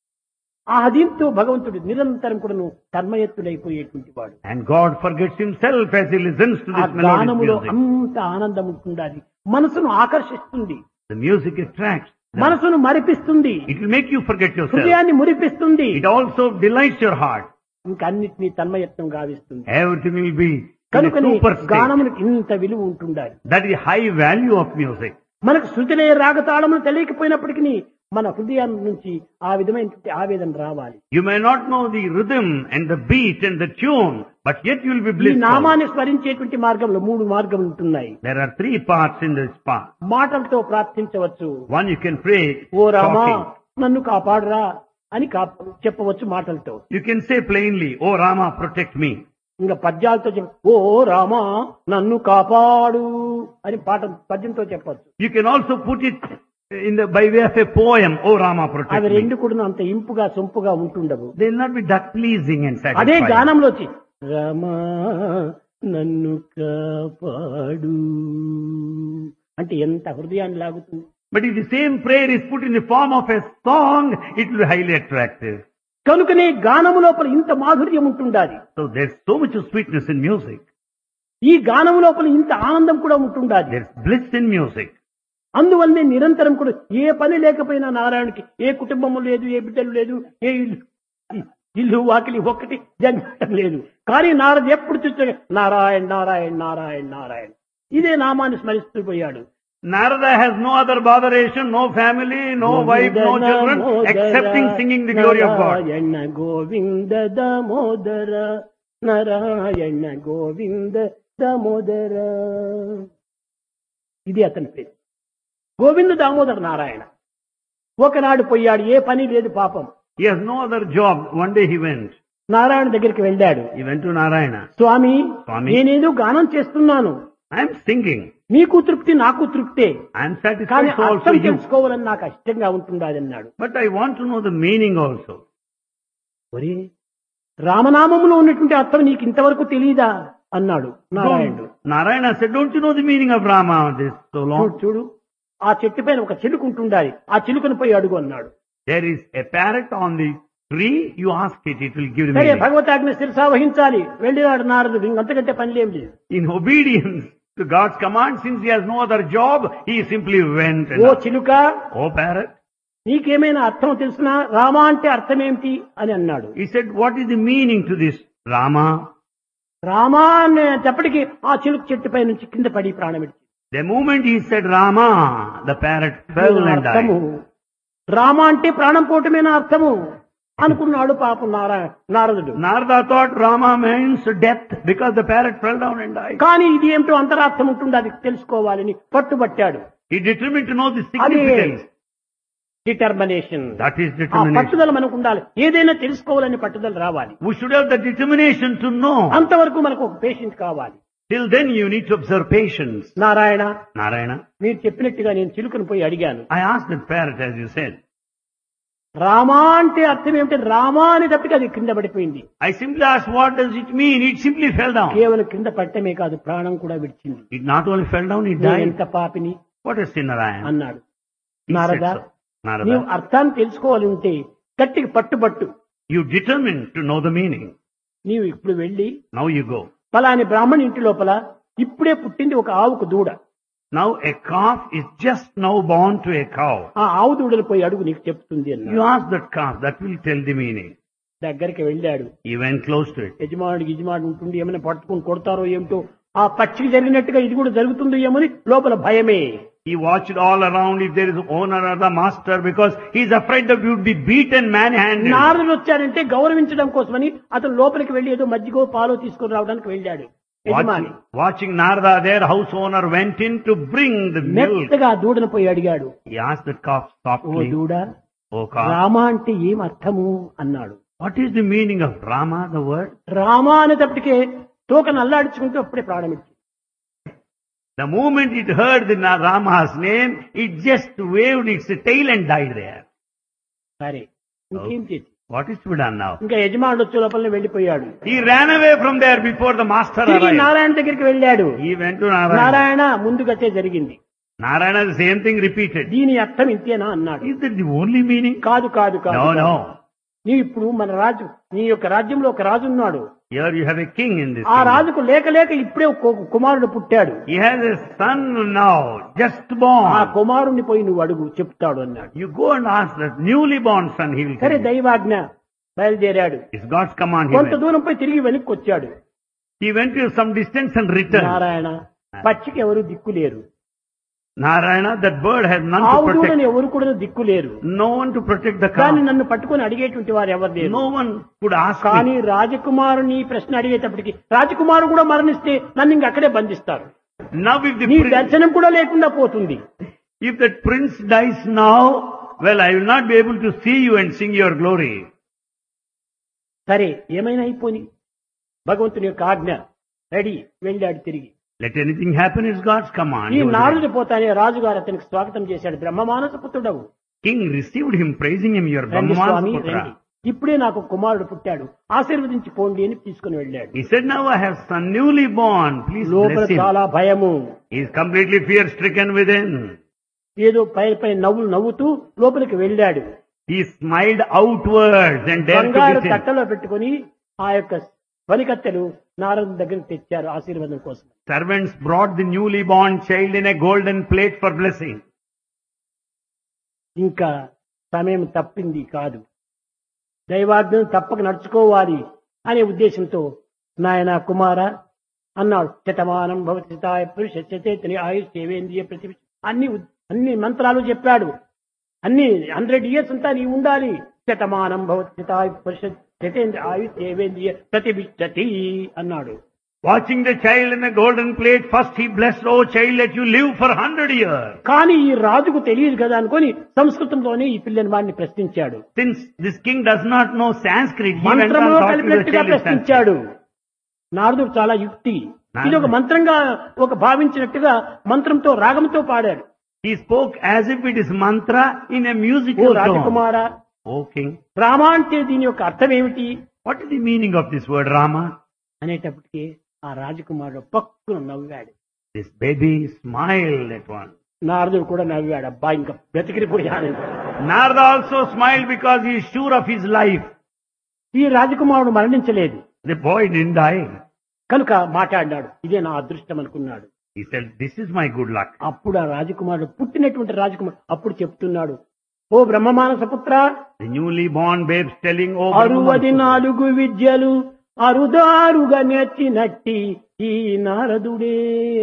ఆ దీంతో భగవంతుడు నిరంతరం కూడాను తన్మయత్తుడైపోయేటువంటి వాడు And God forgets himself as he listens to ఆ this melodious గానములో music. అంత ఆనందం ఉంటుండాలి మనసును ఆకర్షిస్తుంది The music attracts. them. మనసును మరిపిస్తుంది It will make you forget yourself. హృదయాన్ని మురిపిస్తుంది It also delights your heart. ఇంకా అన్నిటినీ తన్మయత్వం గావిస్తుంది Everything will be in a కనుకనే super state. గానమునికి ఇంత విలువ ఉంటుండాలి That is high value of music. మనకు శృతిలే రాగతాళములు తెలియకపోయినప్పటికీ మన హృదయం నుంచి ఆ విధమైనటువంటి ఆవేదన రావాలి You may not know the rhythm and the beat and the tune, but yet you will be ఈ blissful. నామాన్ని స్మరించేటువంటి మార్గంలో మూడు మార్గములు ఉంటున్నాయి There are three parts in this path. మాటలతో ప్రార్థించవచ్చు One you can pray oh Rama talking. నన్ను కాపాడరా అని cap- చెప్పవచ్చు మాటలతో You can say plainly, Oh Rama, protect me. ఇంకా పద్యాలతో చెప్ప ఓ రామా నన్ను కాపాడు అని పాట పద్యంతో చెప్పచ్చు You can also put it in the by way of a poem, Oh Rama, protect అవి me. రెండు కూడా అంత ఇంపుగా సొంపుగా ఉంటుండవు They will not be that pleasing and అదే satisfying. గానంలో వచ్చి రమా నన్ను కాపాడు అంటే ఎంత హృదయాన్ని లాగుతుంది But if the same prayer is put in the form of a song, it will be highly attractive. కనుకనే గానము లోపల ఇంత మాధుర్యం ఉంటుండాలి So there's so much of sweetness in music. ఈ గానము లోపల ఇంత ఆనందం కూడా ఉంటుండాలి There's bliss in music. అందువల్లనే నిరంతరం కూడా ఏ పని లేకపోయినా నారాయణకి ఏ కుటుంబము లేదు ఏ బిడ్డలు లేదు ఏ ఇల్లు ఇల్లు వాకిలి ఒక్కటి జన్మటం లేదు కానీ నారదు ఎప్పుడు చూస్తే నారాయణ నారాయణ నారాయణ నారాయణ ఇదే నామాన్ని స్మరిస్తూ పోయాడు Narada has no other botheration, no family, no wife, no children, excepting singing the glory of God. Narayana Govinda Damodara Narayana Govinda Damodara ఇది అతని పేరు గోవింద దామోదర నారాయణ ఒకనాడు పోయాడు ఏ పని లేదు పాపం He has no other job. One day he went. Narayana దగ్గరికి వెళ్ళాడు He went to Narayana. స్వామి స్వామి. నేనేదో గానం చేస్తున్నాను I am singing. మీకు తృప్తి నాకు తృప్తే I am కానీ satisfied so also అర్థం you. తెలుసుకోవాలని నాకు ఇష్టంగా ఉంటుండదు అన్నాడు But I want to know the meaning also. ఒరే రామనామములో ఉన్నటువంటి అర్థం నీకు ఇంతవరకు తెలియదా అన్నాడు నారాయణుడు Don't- Narayana said, don't you know the meaning of Rama this so చూడు long? చూడు ఆ చెట్టు పైన ఒక చిలుక ఉంటుండాలి ఆ చిలుకను పోయి అడుగు అన్నాడు There is a parrot on the tree. You ask it, it will give the సరే meaning. భగవతాజ్ఞ శిరసా వహించాలి వెళ్ళినాడు నారదుడు ఇంకంతకంటే పనిలేం లేదు In obedience to God's command, since he has no other job, he simply went and oh asked, చిలుక Oh parrot. నీకేమైనా అర్థం తెలిసినా రామ అంటే అర్థం ఏమిటి అని అన్నాడు He said, what is the meaning to this Rama? Rama అనేటప్పటికి ఆ చిలుక చెట్టుపై నుంచి కింద పడి ప్రాణం విడిచి The moment he said Rama, the parrot fell and అర్థము died. రామ అంటే ప్రాణం పోవటమేనా అర్థము అనుకున్నాడు పాపం నారాయణ నారదుడు Narada thought Rama means death because the parrot fell down and died. కానీ ఇది ఏమిటో అంతరార్థం ఉంటుంది అది తెలుసుకోవాలని పట్టుబట్టాడు He determined to know the అదే significance. డిటర్మినేషన్ That is ఆ determination. పట్టుదల మనకు ఉండాలి ఏదైనా తెలుసుకోవాలని పట్టుదల రావాలి We should have the determination to know. అంతవరకు మనకు ఒక పేషెంట్ కావాలి Till then you need to observe patience. Narayana Narayana, మీరు చెప్పినట్టుగా నేను చిలుకను పోయి అడిగాను I asked that parrot as you said. Rama అంటే అర్థం ఏమిటి రామా అనేటప్పటికి అది కింద పడిపోయింది I simply asked what does it mean? It simply fell down. కేవలం కింద పట్టమే కాదు ప్రాణం కూడా విడిచింది It not only fell down, it నేను died. ఎంత పాపిని What a sinner I am. అన్నాడు He said నారద so. నీవు Narada, అర్థాన్ని తెలుసుకోవాలి ఉంటే గట్టిగా పట్టుబట్టు you determined to know the meaning. నీవు ఇప్పుడు వెళ్ళి Now you go. పలాని బ్రాహ్మణ్ ఇంటి లోపల ఇప్పుడే పుట్టింది ఒక ఆవుకు దూడ Now a calf is just now born to a cow. ఆ ఆవు దూడలు పోయి అడుగు నీకు చెప్తుంది అన్నాడు You ask that calf, that will tell the meaning. దగ్గరికి వెళ్ళాడు He went close to it. యజమానుడికి యజమానుడు ఉంటుంది ఏమైనా పట్టుకుని కొడతారో ఏమిటో ఆ పక్షికి జరిగినట్టుగా ఇది కూడా జరుగుతుందో ఏమని లోపల భయమే He watched all around if there is owner or the master because he is afraid that you would be beaten manhandled. నారదుడు వచ్చాడంటే గౌరవించడం కోసమని అతను లోపలికి వెళ్లి ఏదో మజ్జిగో పాలో తీసుకొని రావడానికి వెళ్ళాడు యజమాని Watching, watching Narada there, house owner went in to bring the milk. మెత్తగా ఆ దూడను పోయి అడిగాడు He asked the calf oh softly, దూడ Oh calf, రామ అంటే ఏం అర్థము అన్నాడు what is the meaning of Rama, the word? Rama అనేటప్పటికే తోకను అల్లాడించుకుంటూ అప్పుడే ప్రాణమిచ్చి The moment it heard the Na- Rama's name, it just waved its tail and died there. సరే ఇంకేం చేసి What is to be done now? ఇంకా యజమానుడు వచ్చే లోపలనే వెళ్ళిపోయాడు He ran away from there before the master తిరిగి arrived. నారాయణ దగ్గరికి వెళ్ళాడు He went to Narayana. Narayana ముందుగతే జరిగింది Narayana, the same thing repeated. దీని అర్థం ఇంతేనా అన్నాడు Is that the only meaning? కాదు కాదు కాదు No, no. నీ ఇప్పుడు మన రాజు నీ యొక్క రాజ్యంలో ఒక రాజు ఉన్నాడు Here you have a king in this. ఆ kingdom. రాజుకు లేక లేక ఇప్పుడే ఒక కుమారుడు పుట్టాడు He has a son now, just ఆ born. కుమారుణ్ణి పోయి నువ్వు అడుగు చెప్తాడు అన్నాడు You go and ask that newly born son, he will సరే tell you. దైవాజ్ఞ బయలుదేరాడు It's God's command. He కొంత went. దూరం పోయి తిరిగి వెనక్కి వచ్చాడు He went to some distance and returned. Narayana పచ్చికి ఎవరు దిక్కు లేరు Narayana, that bird has none to ఆవు protect. దూడని ఎవరు కూడా దిక్కు లేరు No one to protect the కానీ cow. నన్ను పట్టుకొని అడిగేటువంటి వారు ఎవరు లేరు No one could ask కానీ me. రాజకుమారుని ఈ ప్రశ్న అడిగేటప్పటికి రాజకుమారు కూడా మరణిస్తే నన్ను ఇంక అక్కడే బంధిస్తారు Now if the నీ prince, దర్శనం కూడా లేకుండా పోతుంది if that prince dies now, well, I will not be able to see you and sing your glory. సరే ఏమైనా అయిపోని భగవంతుని యొక్క ఆజ్ఞ రెడీ వెళ్ళాడు తిరిగి Let anything happen is God's command. ఈ He was నారదుడు పోతానే రాజుగారు అతనికి స్వాగతం చేశాడు బ్రహ్మమానస పుత్రుడవు King received him, praising him, your రండి స్వామి Brahmanas రండి Putra. ఇప్పుడే నాకు కుమారుడు పుట్టాడు ఆశీర్వదించి పోండి అని తీసుకుని వెళ్ళాడు He said, now I have son newly born, please లోపల bless him. చాలా భయము He is completely fear stricken within. ఏదో పై పై నవ్వులు నవ్వుతూ లోపలికి వెళ్ళాడు He smiled outwards and dared to బంగారు kiss him. తట్టలో పెట్టుకుని ఆ యొక్క వనికత్తెలు నారదు దగ్గరికి తెచ్చారు ఆశీర్వాదం కోసం Servants brought the newly born child in a golden plate for blessing. ఇంకా సమయం తప్పింది కాదు దైవాజ్ఞను తప్పక నడుచుకోవాలి అనే ఉద్దేశంతో నాయన కుమార అన్నాడు శతమానం భవతి శతాయ పురుష చేతని ఆయుష్ సేవేంద్రియ ప్రతి అన్ని ఉద్- అన్ని మంత్రాలు చెప్పాడు అన్ని హండ్రెడ్ ఇయర్స్ అంతా నీ ఉండాలి శతమానం భవతి శతాయ పురుష శతేంద్ర ఆయుష్ సేవేంద్రియ ప్రతిష్టతి అన్నాడు Watching the child in a golden plate, first he blessed, oh child, let you live for hundred years. కానీ ఈ రాజుకు తెలియదు కదా అనుకొని సంస్కృతంలోనే ఈ పిల్లని వాడిని ప్రశ్నించాడు Since this king does not know Sanskrit, he went on మంత్రములో talking to the కలిపినట్టుగా child in Sanskrit. ప్రశ్నించాడు నారదుడు చాలా యుక్తి ఇది ఒక మంత్రంగా ఒక భావించినట్టుగా మంత్రంతో రాగంతో పాడాడు He spoke as if it is mantra in a oh musical tone. రాజకుమార O king, Rama అంటే దీని యొక్క అర్థం ఏమిటి what is the meaning of this word Rama? అనేటప్పటికి ఆ రాజకుమారుడు పక్కున నవ్వాడు This baby smiled at one. నారదుడు కూడా నవ్వాడు అబ్బా ఇంకా బ్రతికిరిపోయాడు Narada also smiled because he is sure of his life. ఈ రాజకుమారుడు మరణించలేదు The boy didn't die. కనుక మాట్లాడినాడు ఇదే నా అదృష్టం అనుకున్నాడు He said, this is my good luck. అప్పుడు ఆ రాజకుమారుడు పుట్టినటువంటి రాజకుమారుడు అప్పుడు చెప్తున్నాడు ఓ బ్రహ్మమానస పుత్ర The newly born babes telling, oh, అరువది Brahma, నాలుగు విద్యలు అరుదారుగా నేర్చినట్టి ఈ నారదుడే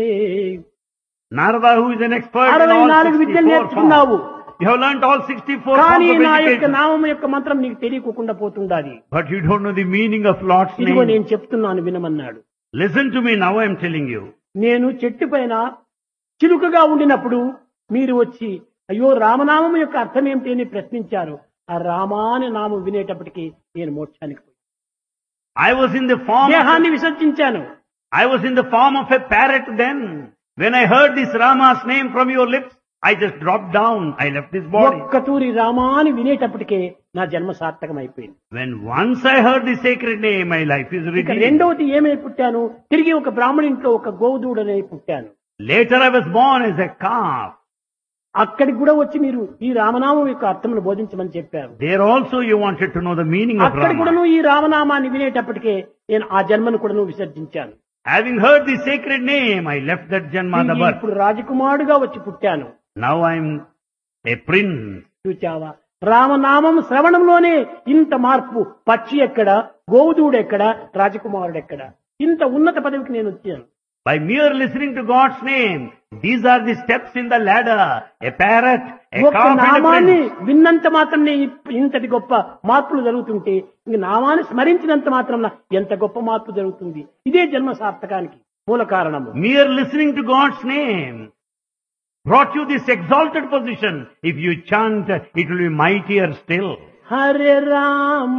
Narada, who is an expert in అరవై all నాలుగు విద్యలు 64 నేర్చుకున్నావు forms. You have learnt all 64 కానీ forms of నా యొక్క education. నామం యొక్క మంత్రం నీకు తెలియకుండా పోతుండాలి But you don't know the meaning of Lord's ఇదిగో name. నేను చెప్తున్నాను వినమన్నాడు Listen to me now, I am telling you. నేను చెట్టు పైన చిలుకగా ఉండినప్పుడు మీరు వచ్చి అయ్యో రామనామం యొక్క అర్థం ఏమిటి అని ప్రశ్నించారు ఆ రామాని నామం వినేటప్పటికి నేను మోక్షానికి పోయాను. I was in the form of, దేహాన్ని విసర్జించాను I was in the form of a parrot then. When I heard this Rama's name from your lips, I just dropped down. I left this body. ఒక్క తూరి రామాని వినేటప్పటికే నా జన్మ సార్థకం అయిపోయింది When once I heard the sacred name, my life is ఇక redeemed. రెండవది ఏమై పుట్టాను తిరిగి ఒక బ్రాహ్మణింట్లో ఒక గోవుదూడనే పుట్టాను Later I was born as a calf. అక్కడికి కూడా వచ్చి మీరు ఈ రామనామం యొక్క అర్థమును బోధించమని చెప్పారు There also you wanted to know the meaning of అక్కడ Rama. కూడాను ఈ రామనామాన్ని వినేటప్పటికే నేను ఆ జన్మను కూడాను విసర్జించాను Having heard the sacred name, I left that Janma, the తిరిగి birth. ఇప్పుడు రాజకుమారుడుగా వచ్చి పుట్టాను Now I'm a prince. చూచావా రామనామం శ్రవణంలోనే ఇంత మార్పు పక్షి ఎక్కడ గోవుదూడు ఎక్కడ రాజకుమారుడు ఎక్కడ ఇంత ఉన్నత పదవికి నేను వచ్చాను By mere listening to God's name, these are the steps in the ladder. A parrot, a ఒక్క calf and a నామాన్ని prince. విన్నంత మాత్రం ఇంతటి గొప్ప మార్పులు జరుగుతుంటే ఇంక నామాన్ని స్మరించినంత మాత్రం ఎంత గొప్ప మార్పు జరుగుతుంది ఇదే జన్మ సార్థకానికి మూల కారణము Mere listening to God's name brought you this exalted position. If you chant, it will be mightier still. Hare Rama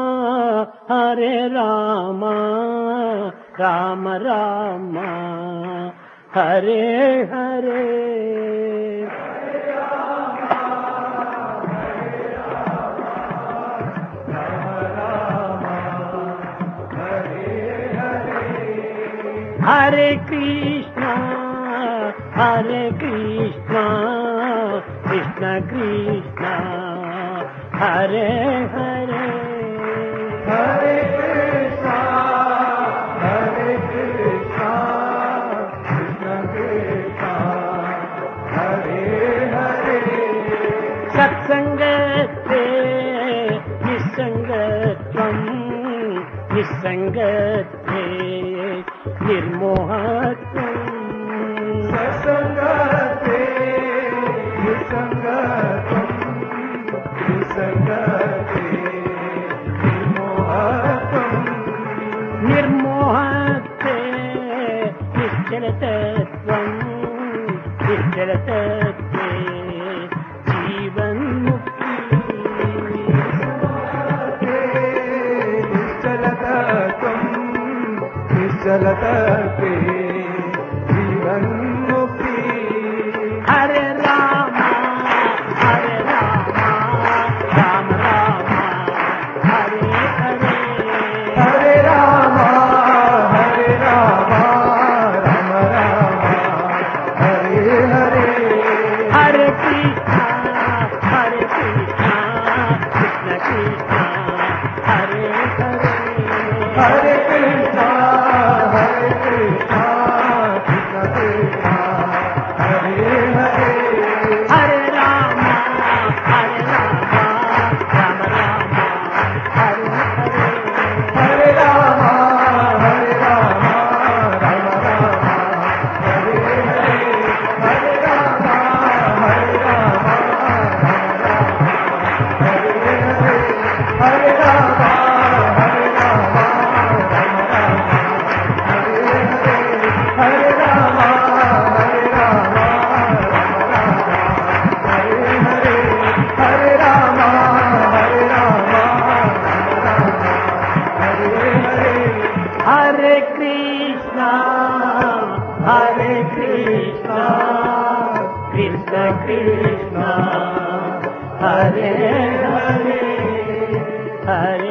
Hare Rama Rama Rama Hare Hare Hare Krishna Hare Krishna Krishna Krishna Hare Hare Hare Krishna Hare Krishna Krishna Krishna Hare Hare సత్సంగత్వే నిస్సంగత్వం నిస్సంగత్వే నిర్మోహత్వం సత్సంగత్వే నిస్సంగత్వం నిస్సంగత్వే నిర్మోహత్వం నిర్మోహత్వే నిశ్చలతత్వం నిశ్చలతత్వే జీవన్ముక్తి నిశ్చలతత్వం నిశ్చలతే హరే కృష్ణ హరే కృష్ణ కృష్ణ కృష్ణ హరే హరే హరే